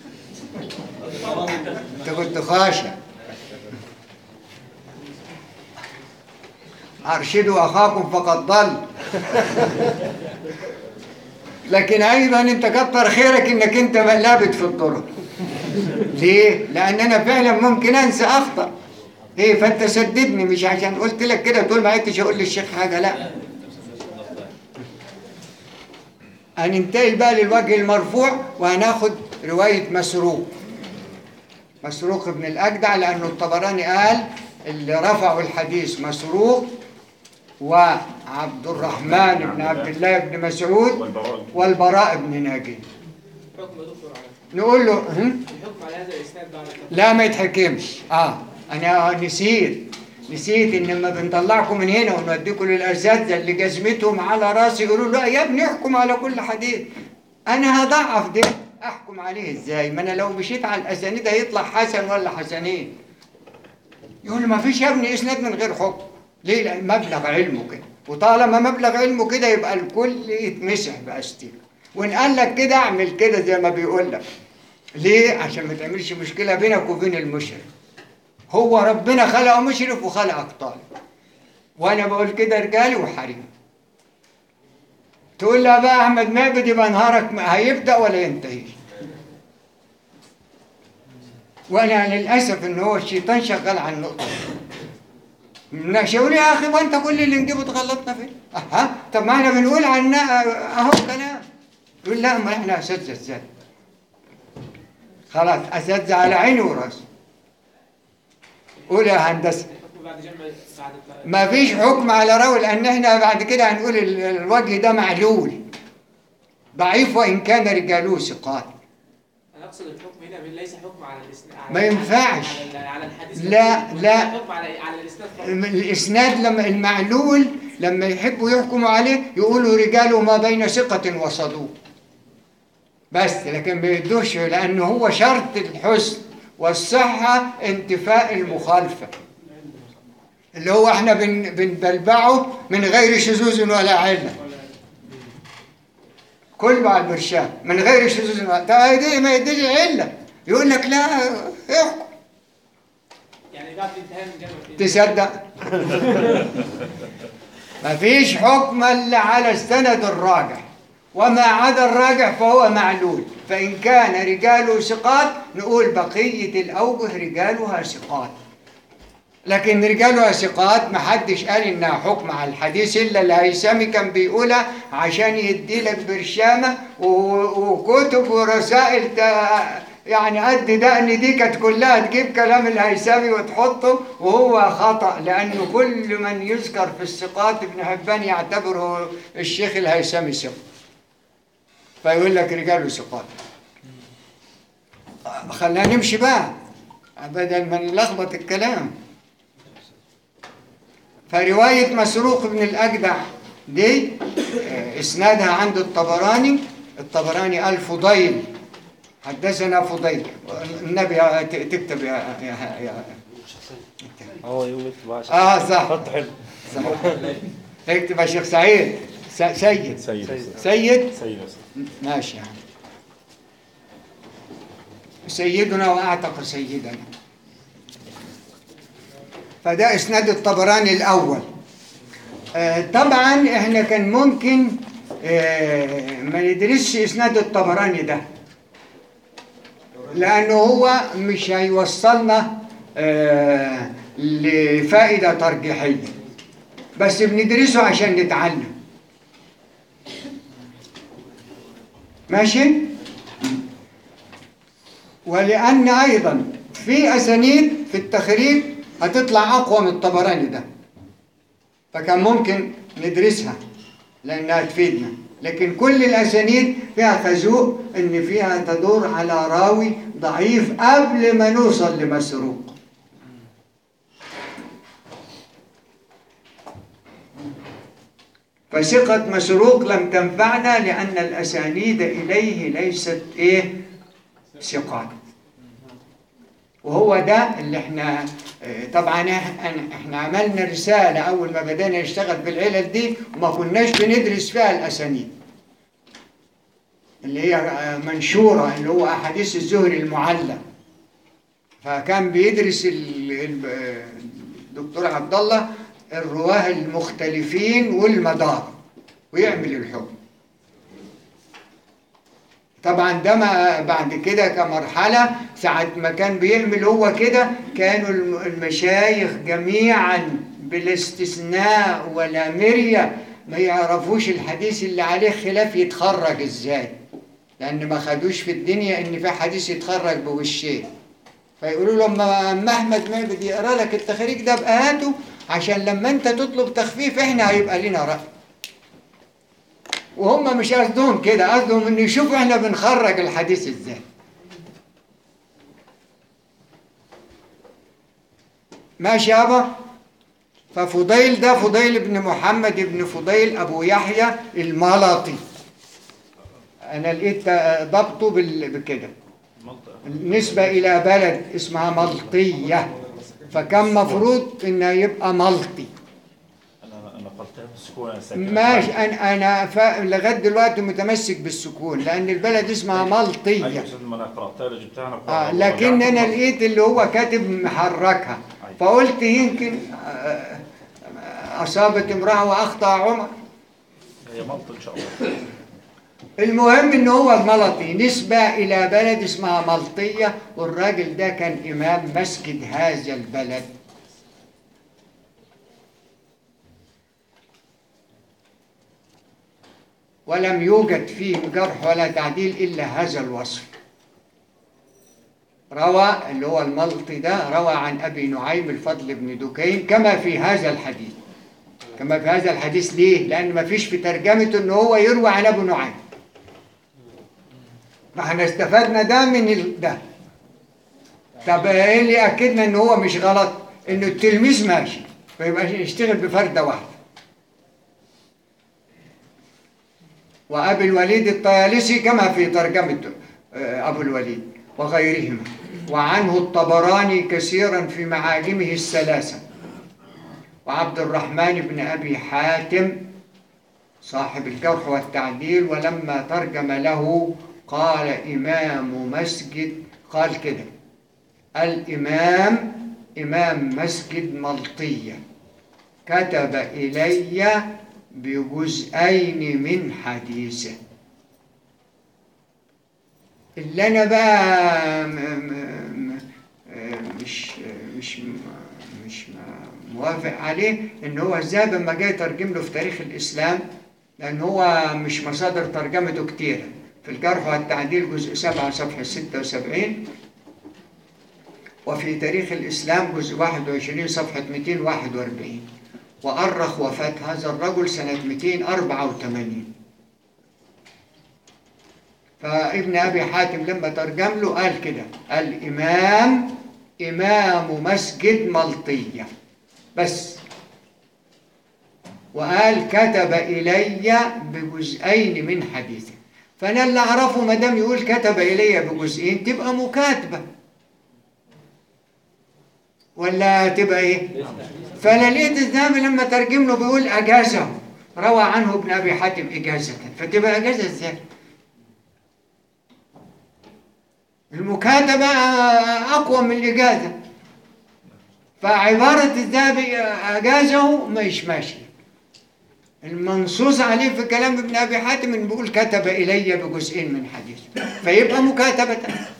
انت كنت خاشع ارشدوا اخاكم فقد ضل لكن ايضا انت كتر خيرك انك انت لابد في الطرق ليه لان انا فعلا ممكن انسى اخطا ايه فانت سددني مش عشان قلت لك كده تقول ما عدتش اقول للشيخ حاجه لا هننتقل بقى للوجه المرفوع وهناخد رواية مسروق مسروق ابن الأجدع لأنه الطبراني قال اللي رفعوا الحديث مسروق وعبد الرحمن بن عبد الله بن مسعود والبراء والبراء بن ناجي حكم يا دكتور على نقول له هم؟ الحكم على هذا الاسناد بعد كده لا ما يتحكمش اه انا نسيت نسيت ان لما بنطلعكم من هنا ونوديكم للاساتذه اللي جزمتهم على راسي يقولوا لا يا ابني احكم على كل حديث انا هضعف ده احكم عليه ازاي ما انا لو مشيت على الاسانيد هيطلع حسن ولا حسنين يقول لي ما فيش يا ابني اسناد من غير حكم ليه لان مبلغ علمه كده وطالما مبلغ علمه كده يبقى الكل يتمسح باستيك وان قال لك كده اعمل كده زي ما بيقول لك ليه عشان ما تعملش مشكله بينك وبين المشرف هو ربنا خلقه مشرف وخلقك طالب وانا بقول كده رجالي وحريم تقول لها بقى احمد ماجد يبقى نهارك ما هيبدا ولا ينتهيش وانا للاسف ان هو الشيطان شغال على النقطه دي يقول يا اخي وانت كل اللي نجيبه تغلطنا فيه اها طب ما احنا بنقول عن اهو كلام يقول لا ما احنا اساتذه ازاي خلاص اساتذه على عيني وراسي قول يا هندسه الحكم بعد جمع بعد ما فيش حكم على راوي لان احنا بعد كده هنقول ال- الوجه ده معلول ضعيف وان كان رجاله ثقات انا اقصد الحكم هنا من ليس حكم على الاسناد ما ينفعش. على, ال- على الحديث لا، نفسه، لا. حكم على على الاسناد فقط. الاسناد لما المعلول لما يحبوا يحكموا عليه يقولوا رجاله ما بين ثقة وصدوق بس لكن ما يدوش لانه هو شرط الحسن والصحة انتفاء المخالفة اللي هو احنا بن بنبلبعه من غير شذوذ ولا علة كله على البرشام من غير شذوذ ولا ده دي ما يديش علة يقول لك لا احكم يعني بعد انتهاء من جمع تصدق مفيش حكم الا على السند الراجح وما عدا الراجح فهو معلول فإن كان رجاله ثقات نقول بقية الأوجه رجالها ثقات لكن رجالها ثقات محدش قال إنها حكم على الحديث إلا الهيثمي كان بيقولها عشان يدي لك برشامة و- وكتب ورسائل ت- يعني قد دقن دي كانت كلها تجيب كلام الهيثمي وتحطه وهو خطأ لأنه كل من يذكر في الثقات ابن حبان يعتبره الشيخ الهيثمي ثقة فيقول لك رجاله ثقات خلينا نمشي بقى بدل ما نلخبط الكلام فرواية مسروق بن الأجدع دي آه، إسنادها عند الطبراني الطبراني قال فضيل حدثنا فضيل النبي ت- تكتب يا يا يا هو يوم يكتب عشان اه صح خط حلو صح اكتب يا شيخ سعيد س- سيد سيد سيد سيد ماشي يعني سيدنا واعتق سيدنا فده اسناد الطبراني الاول آه، طبعا احنا كان ممكن آه، ما ندرسش اسناد الطبراني ده لانه هو مش هيوصلنا آه، لفائده ترجيحيه بس بندرسه عشان نتعلم ماشي ولأن أيضا في أسانيد في التخريج هتطلع أقوى من الطبراني ده فكان ممكن ندرسها لأنها تفيدنا لكن كل الأسانيد فيها خازوق إن فيها تدور على راوي ضعيف قبل ما نوصل لمسروق فثقة مسروق لم تنفعنا لأن الأسانيد إليه ليست إيه ثقات وهو ده اللي احنا اه، طبعا إح- احنا عملنا رسالة أول ما بدأنا نشتغل في العلل دي وما كناش بندرس فيها الأسانيد اللي هي اه، منشورة اللي هو أحاديث الزهري المعلق فكان بيدرس ال- ال- اه، الدكتور عبد الله الرواه المختلفين والمدار ويعمل الحكم طبعا ده ما بعد كده كمرحلة ساعة ما كان بيعمل هو كده كانوا الم- المشايخ جميعا بلا استثناء ولا مرية ما يعرفوش الحديث اللي عليه خلاف يتخرج ازاي لأن ما خدوش في الدنيا إن في حديث يتخرج بوشين فيقولوا له لما أما أحمد معبد يقرا لك التخريج ده بقى هاته عشان لما أنت تطلب تخفيف إحنا هيبقى لنا رأي وهم مش قصدهم كده قصدهم ان يشوفوا احنا بنخرج الحديث ازاي ماشي يابا ففضيل ده فضيل بن محمد بن فضيل ابو يحيى الملطي انا لقيت ضبطه بال- بكده نسبة إلى بلد اسمها ملطية فكان مفروض إنه يبقى ملطي انا انا قلتها بالسكون انا ساكن ماشي انا انا ف... لغايه دلوقتي متمسك بالسكون لان البلد اسمها ايوه ملطيه استاذ ما انا قراتها اللي جبتها انا آه قرأتها. لكن انا رجعت. لقيت اللي هو كاتب محركها فقلت يمكن آه، اصابت امراه واخطا عمر هي ملط ان شاء الله المهم ان هو الملطي نسبه الى بلد اسمها ملطيه والراجل ده كان امام مسجد هذا البلد ولم يوجد فيه جرح ولا تعديل الا هذا الوصف روى اللي هو الملطي ده روى عن ابي نعيم الفضل بن دكين كما في هذا الحديث كما في هذا الحديث ليه؟ لان ما فيش في ترجمته ان هو يروى عن ابو نعيم فاحنا استفدنا ده من ال... ده طب ايه اللي اكدنا ان هو مش غلط انه التلميذ ماشي فيبقى يشتغل بفرده واحده وابي الوليد الطيالسي كما في ترجمه آه، ابو الوليد وغيرهما وعنه الطبراني كثيرا في معالمه الثلاثه وعبد الرحمن بن ابي حاتم صاحب الجرح والتعديل ولما ترجم له قال إمام مسجد قال كده الإمام إمام مسجد ملطية كتب إلي بجزئين من حديثه اللي أنا بقى م- م- م- مش مش مش موافق عليه إن هو إزاي لما جاي يترجم له في تاريخ الإسلام لأن هو مش مصادر ترجمته كتيرة في الجرح والتعديل جزء 7 صفحة 76 وفي تاريخ الإسلام جزء 21 صفحة 241 وأرخ وفاة هذا الرجل سنة 284 فابن أبي حاتم لما ترجم له قال كده الإمام إمام مسجد ملطية بس وقال كتب إلي بجزئين من حديثه فأنا اللي أعرفه ما دام يقول كتب إلي بجزئين تبقى مكاتبة ولا تبقى إيه؟ فأنا لقيت الذهبي لما ترجم له بيقول أجازه روى عنه ابن أبي حاتم إجازة فتبقى أجازة إزاي؟ المكاتبة أقوى من الإجازة فعبارة الذهبي أجازه مش ماشي المنصوص عليه في كلام ابن أبي حاتم إنه بيقول كتب إلي بجزئين من حديثه فيبقى مكاتبة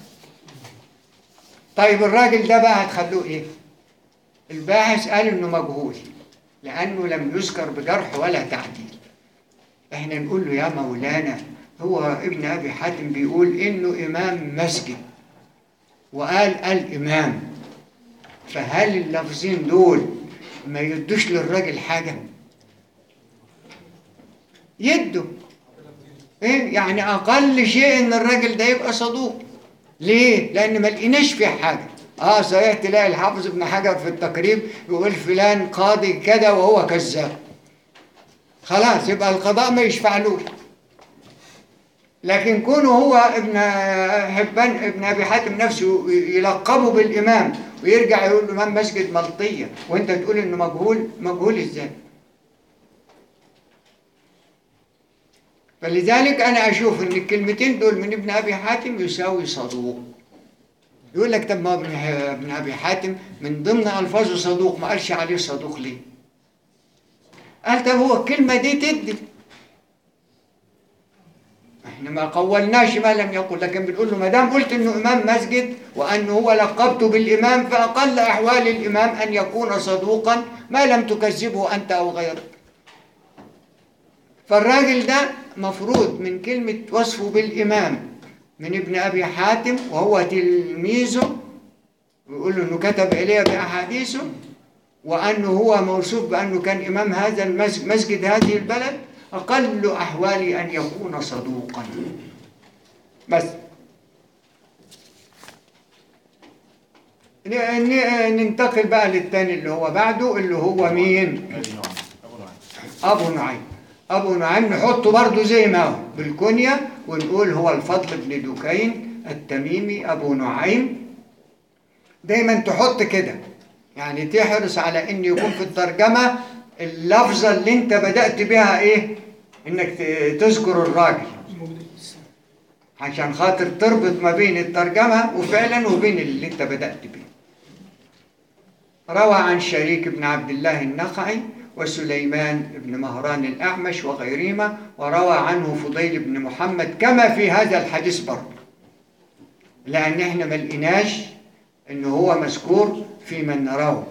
طيب الراجل ده بقى هتخلوه إيه؟ الباحث قال إنه مجهول لأنه لم يذكر بجرح ولا تعديل إحنا نقول له يا مولانا هو ابن أبي حاتم بيقول إنه إمام مسجد وقال الإمام فهل اللفظين دول ما يدوش للراجل حاجة؟ يدوا إيه؟ يعني أقل شيء إن الراجل ده يبقى صدوق ليه؟ لأن ما لقيناش فيه حاجة اه صحيح تلاقي الحافظ ابن حجر في التقريب يقول فلان قاضي كذا وهو كذاب خلاص يبقى القضاء ما يشفعلوش لكن كونه هو ابن حبان ابن ابي حاتم نفسه يلقبه بالامام ويرجع يقول له امام مسجد ملطيه وانت تقول انه مجهول مجهول ازاي؟ فلذلك انا اشوف ان الكلمتين دول من ابن ابي حاتم يساوي صدوق يقول لك طب ما ابن ابن ابي حاتم من ضمن الفاظه صدوق ما قالش عليه صدوق ليه؟ قال طب هو الكلمه دي تدي احنا ما قولناش ما لم يقل لكن بنقول له ما دام قلت انه امام مسجد وانه هو لقبته بالامام فاقل احوال الامام ان يكون صدوقا ما لم تكذبه انت او غيرك. فالراجل ده مفروض من كلمه وصفه بالامام من ابن ابي حاتم وهو تلميذه ويقول له انه كتب اليه باحاديثه وانه هو موصوف بانه كان امام هذا المسجد مسجد هذه البلد أقل أحوالي أن يكون صدوقا بس ن- ن- ننتقل بقى للتاني اللي هو بعده اللي هو مين أبو نعيم أبو نعيم نحطه برضه زي ما هو بالكنية ونقول هو الفضل بن دكين التميمي أبو نعيم دايما تحط كده يعني تحرص على ان يكون في الترجمة اللفظة اللي انت بدأت بها ايه انك ت- تذكر الراجل عشان خاطر تربط ما بين الترجمة وفعلا وبين اللي انت بدأت بيه روى عن شريك بن عبد الله النخعي وسليمان بن مهران الأعمش وغيرهما وروى عنه فضيل بن محمد كما في هذا الحديث برضه لأن احنا ما لقيناش إن هو مذكور في من نراه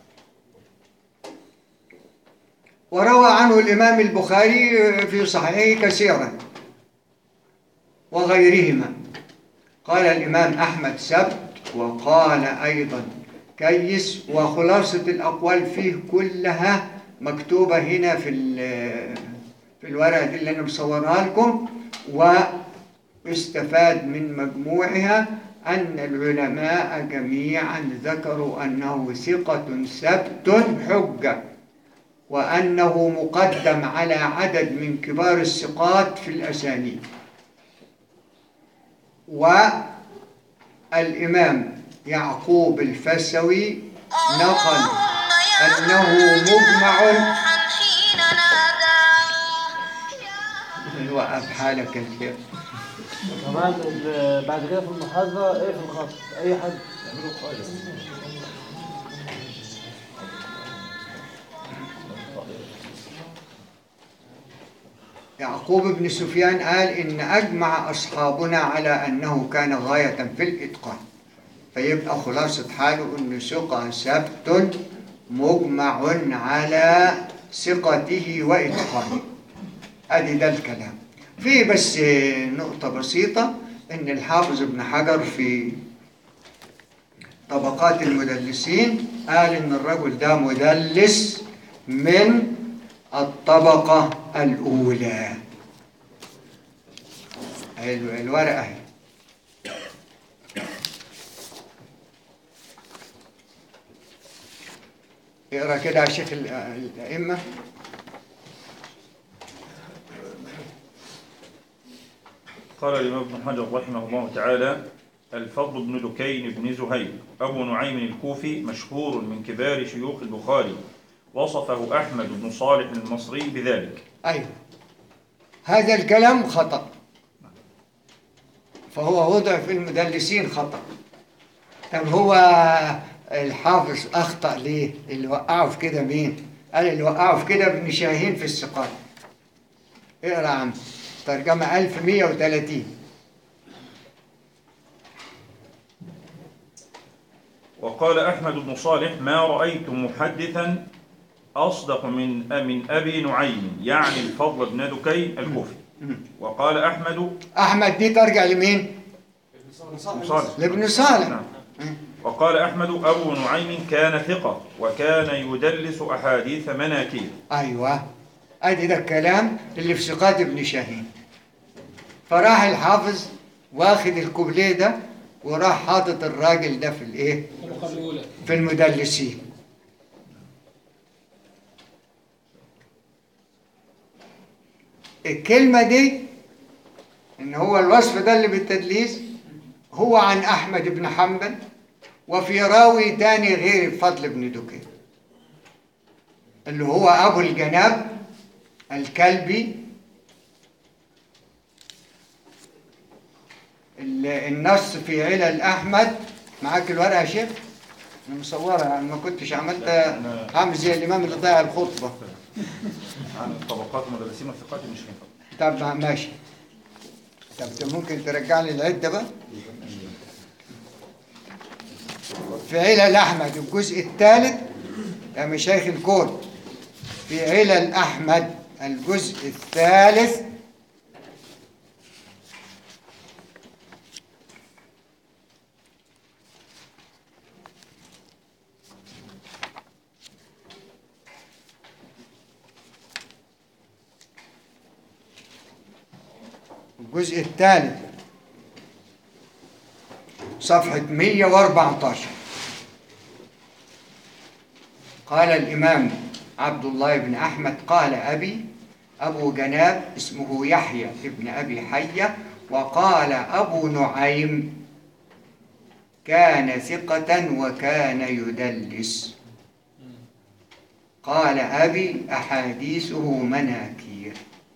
وروى عنه الإمام البخاري في صحيحه كثيرا وغيرهما قال الإمام أحمد سبت وقال أيضا كيس وخلاصة الأقوال فيه كلها مكتوبة هنا في ال- في الورقة دي اللي أنا مصورها لكم واستفاد من مجموعها أن العلماء جميعا ذكروا أنه ثقة سبت حجة وأنه مقدم على عدد من كبار الثقات في الأسانيد والإمام يعقوب الفسوي نقل أنه مجمع وقف حالك يا شيخ كمان ال- بعد كده في المحاضرة ايه في الخط اي حد يعمله كويس يعقوب بن سفيان قال إن أجمع أصحابنا على أنه كان غاية في الإتقان فيبقى خلاصة حاله أنه ثقة سبت مجمع على ثقته وإتقانه أدي ده الكلام في بس نقطة بسيطة إن الحافظ ابن حجر في طبقات المدلسين قال إن الرجل ده مدلس من الطبقة الأولى ال- الورقة اهي اقرا كده يا شيخ ال- الأئمة قال الإمام ابن حجر رحمه الله تعالى الفضل بن دكين بن زهير أبو نعيم الكوفي مشهور من كبار شيوخ البخاري وصفه أحمد بن صالح المصري بذلك أيوه هذا الكلام خطأ فهو وضع في المدلسين خطأ طب هو الحافظ أخطأ ليه؟ اللي وقعه في كده مين؟ قال اللي وقعه في كده ابن شاهين في الثقات اقرا عم ترجمة 1130 وقال أحمد بن صالح ما رأيت محدثا أصدق من من أبي نعيم يعني الفضل بن دكين الكوفي وقال أحمد أحمد دي ترجع لمين؟ بن صالح لابن صالح نعم. وقال أحمد أبو نعيم كان ثقة وكان يدلس أحاديث مناكير أيوه أدي ده الكلام اللي في ثقات ابن شاهين فراح الحافظ واخد الكوبليه ده وراح حاطط الراجل ده في الايه؟ في المدلسين الكلمة دي إن هو الوصف ده اللي بالتدليس هو عن أحمد بن حنبل وفي راوي تاني غير الفضل بن دكين اللي هو أبو الجناب الكلبي ال- النص في علل أحمد معاك الورقة يا شيخ؟ أنا مصورها أنا ما كنتش عملت أنا- عامل زي الإمام اللي ضيع الخطبة عن طبقات المدرسين والثقات مش هينفع طب ما- ماشي طب أنت ممكن ترجع لي العدة بقى في علل أحمد الجزء الثالث يا مشايخ الكون في علل أحمد الجزء الثالث الجزء الثالث صفحة 114 قال الإمام عبد الله بن أحمد قال أبي أبو جناب اسمه يحيى ابن أبي حية وقال أبو نعيم كان ثقة وكان يدلس قال أبي أحاديثه مناكير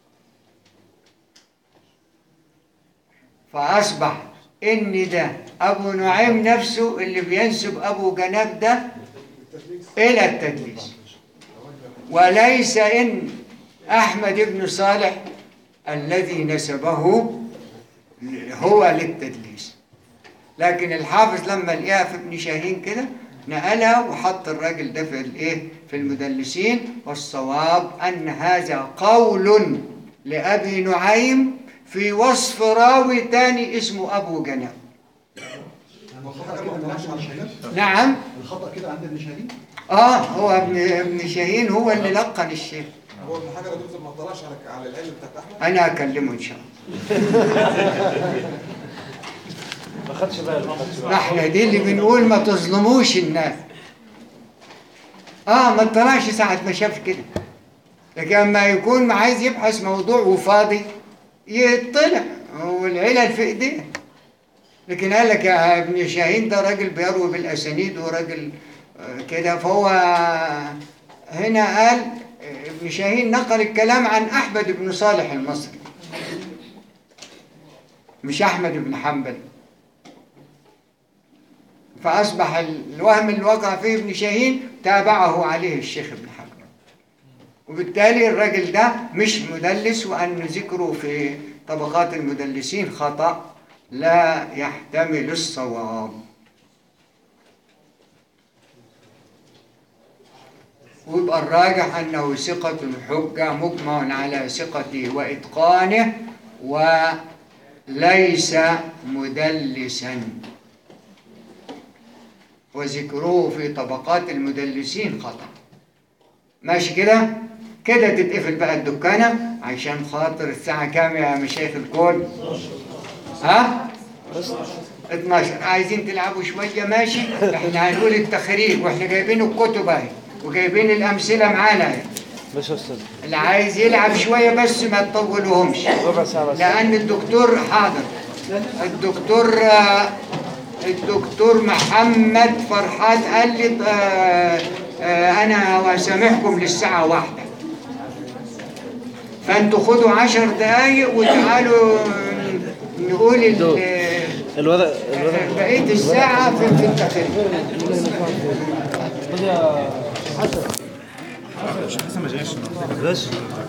فأصبح إن ده أبو نعيم نفسه اللي بينسب أبو جناب ده إلى التدليس وليس إن أحمد بن صالح الذي نسبه هو للتدليس لكن الحافظ لما لقاها في ابن شاهين كده نقلها وحط الراجل ده في الايه في المدلسين والصواب ان هذا قول لابي نعيم في وصف راوي تاني اسمه ابو جناب الخطأ كده ما طلعش على شاهين نعم الخطأ كده عند ابن شاهين اه هو ابن ابن شاهين هو اللي لقن الشيخ هو ابن حجر يا دكتور ما طلعش على على العلم بتاعت احمد انا اكلمه ان شاء الله ما خدش باله ما خدش باله احنا دي اللي بنقول ما تظلموش الناس اه ما طلعش ساعة ما شاف كده لكن اما يكون عايز يبحث موضوع وفاضي يطلع والعلل في ايديه لكن قال لك يا ابن شاهين ده راجل بيروي بالاسانيد وراجل آه، كده فهو هنا قال آه، ابن شاهين نقل الكلام عن احمد بن صالح المصري مش احمد بن حنبل فأصبح الوهم اللي وقع فيه ابن شاهين تابعه عليه الشيخ ابن حجر وبالتالي الراجل ده مش مدلس وأن ذكره في طبقات المدلسين خطأ لا يحتمل الصواب ويبقى الراجح أنه ثقة حجة مجمع على ثقته وإتقانه وليس مدلسا وذكره في طبقات المدلسين خطأ ماشي كده كده تتقفل بقى الدكانة عشان خاطر الساعة كام يا مشايخ الكل ها 12 عايزين تلعبوا شوية ماشي احنا هنقول التخريج واحنا جايبين الكتب اهي وجايبين الأمثلة معانا اهي ماشي يا استاذ اللي عايز يلعب شوية بس ما تطولهمش ربع ساعة بس لأن الدكتور حاضر الدكتور آه، الدكتور محمد فرحات قال لي آه، آه، أنا سامحكم للساعة واحدة فأنتوا خدوا عشر دقايق وتعالوا نقول ال- الوضع بقية الساعة في في التخريج بس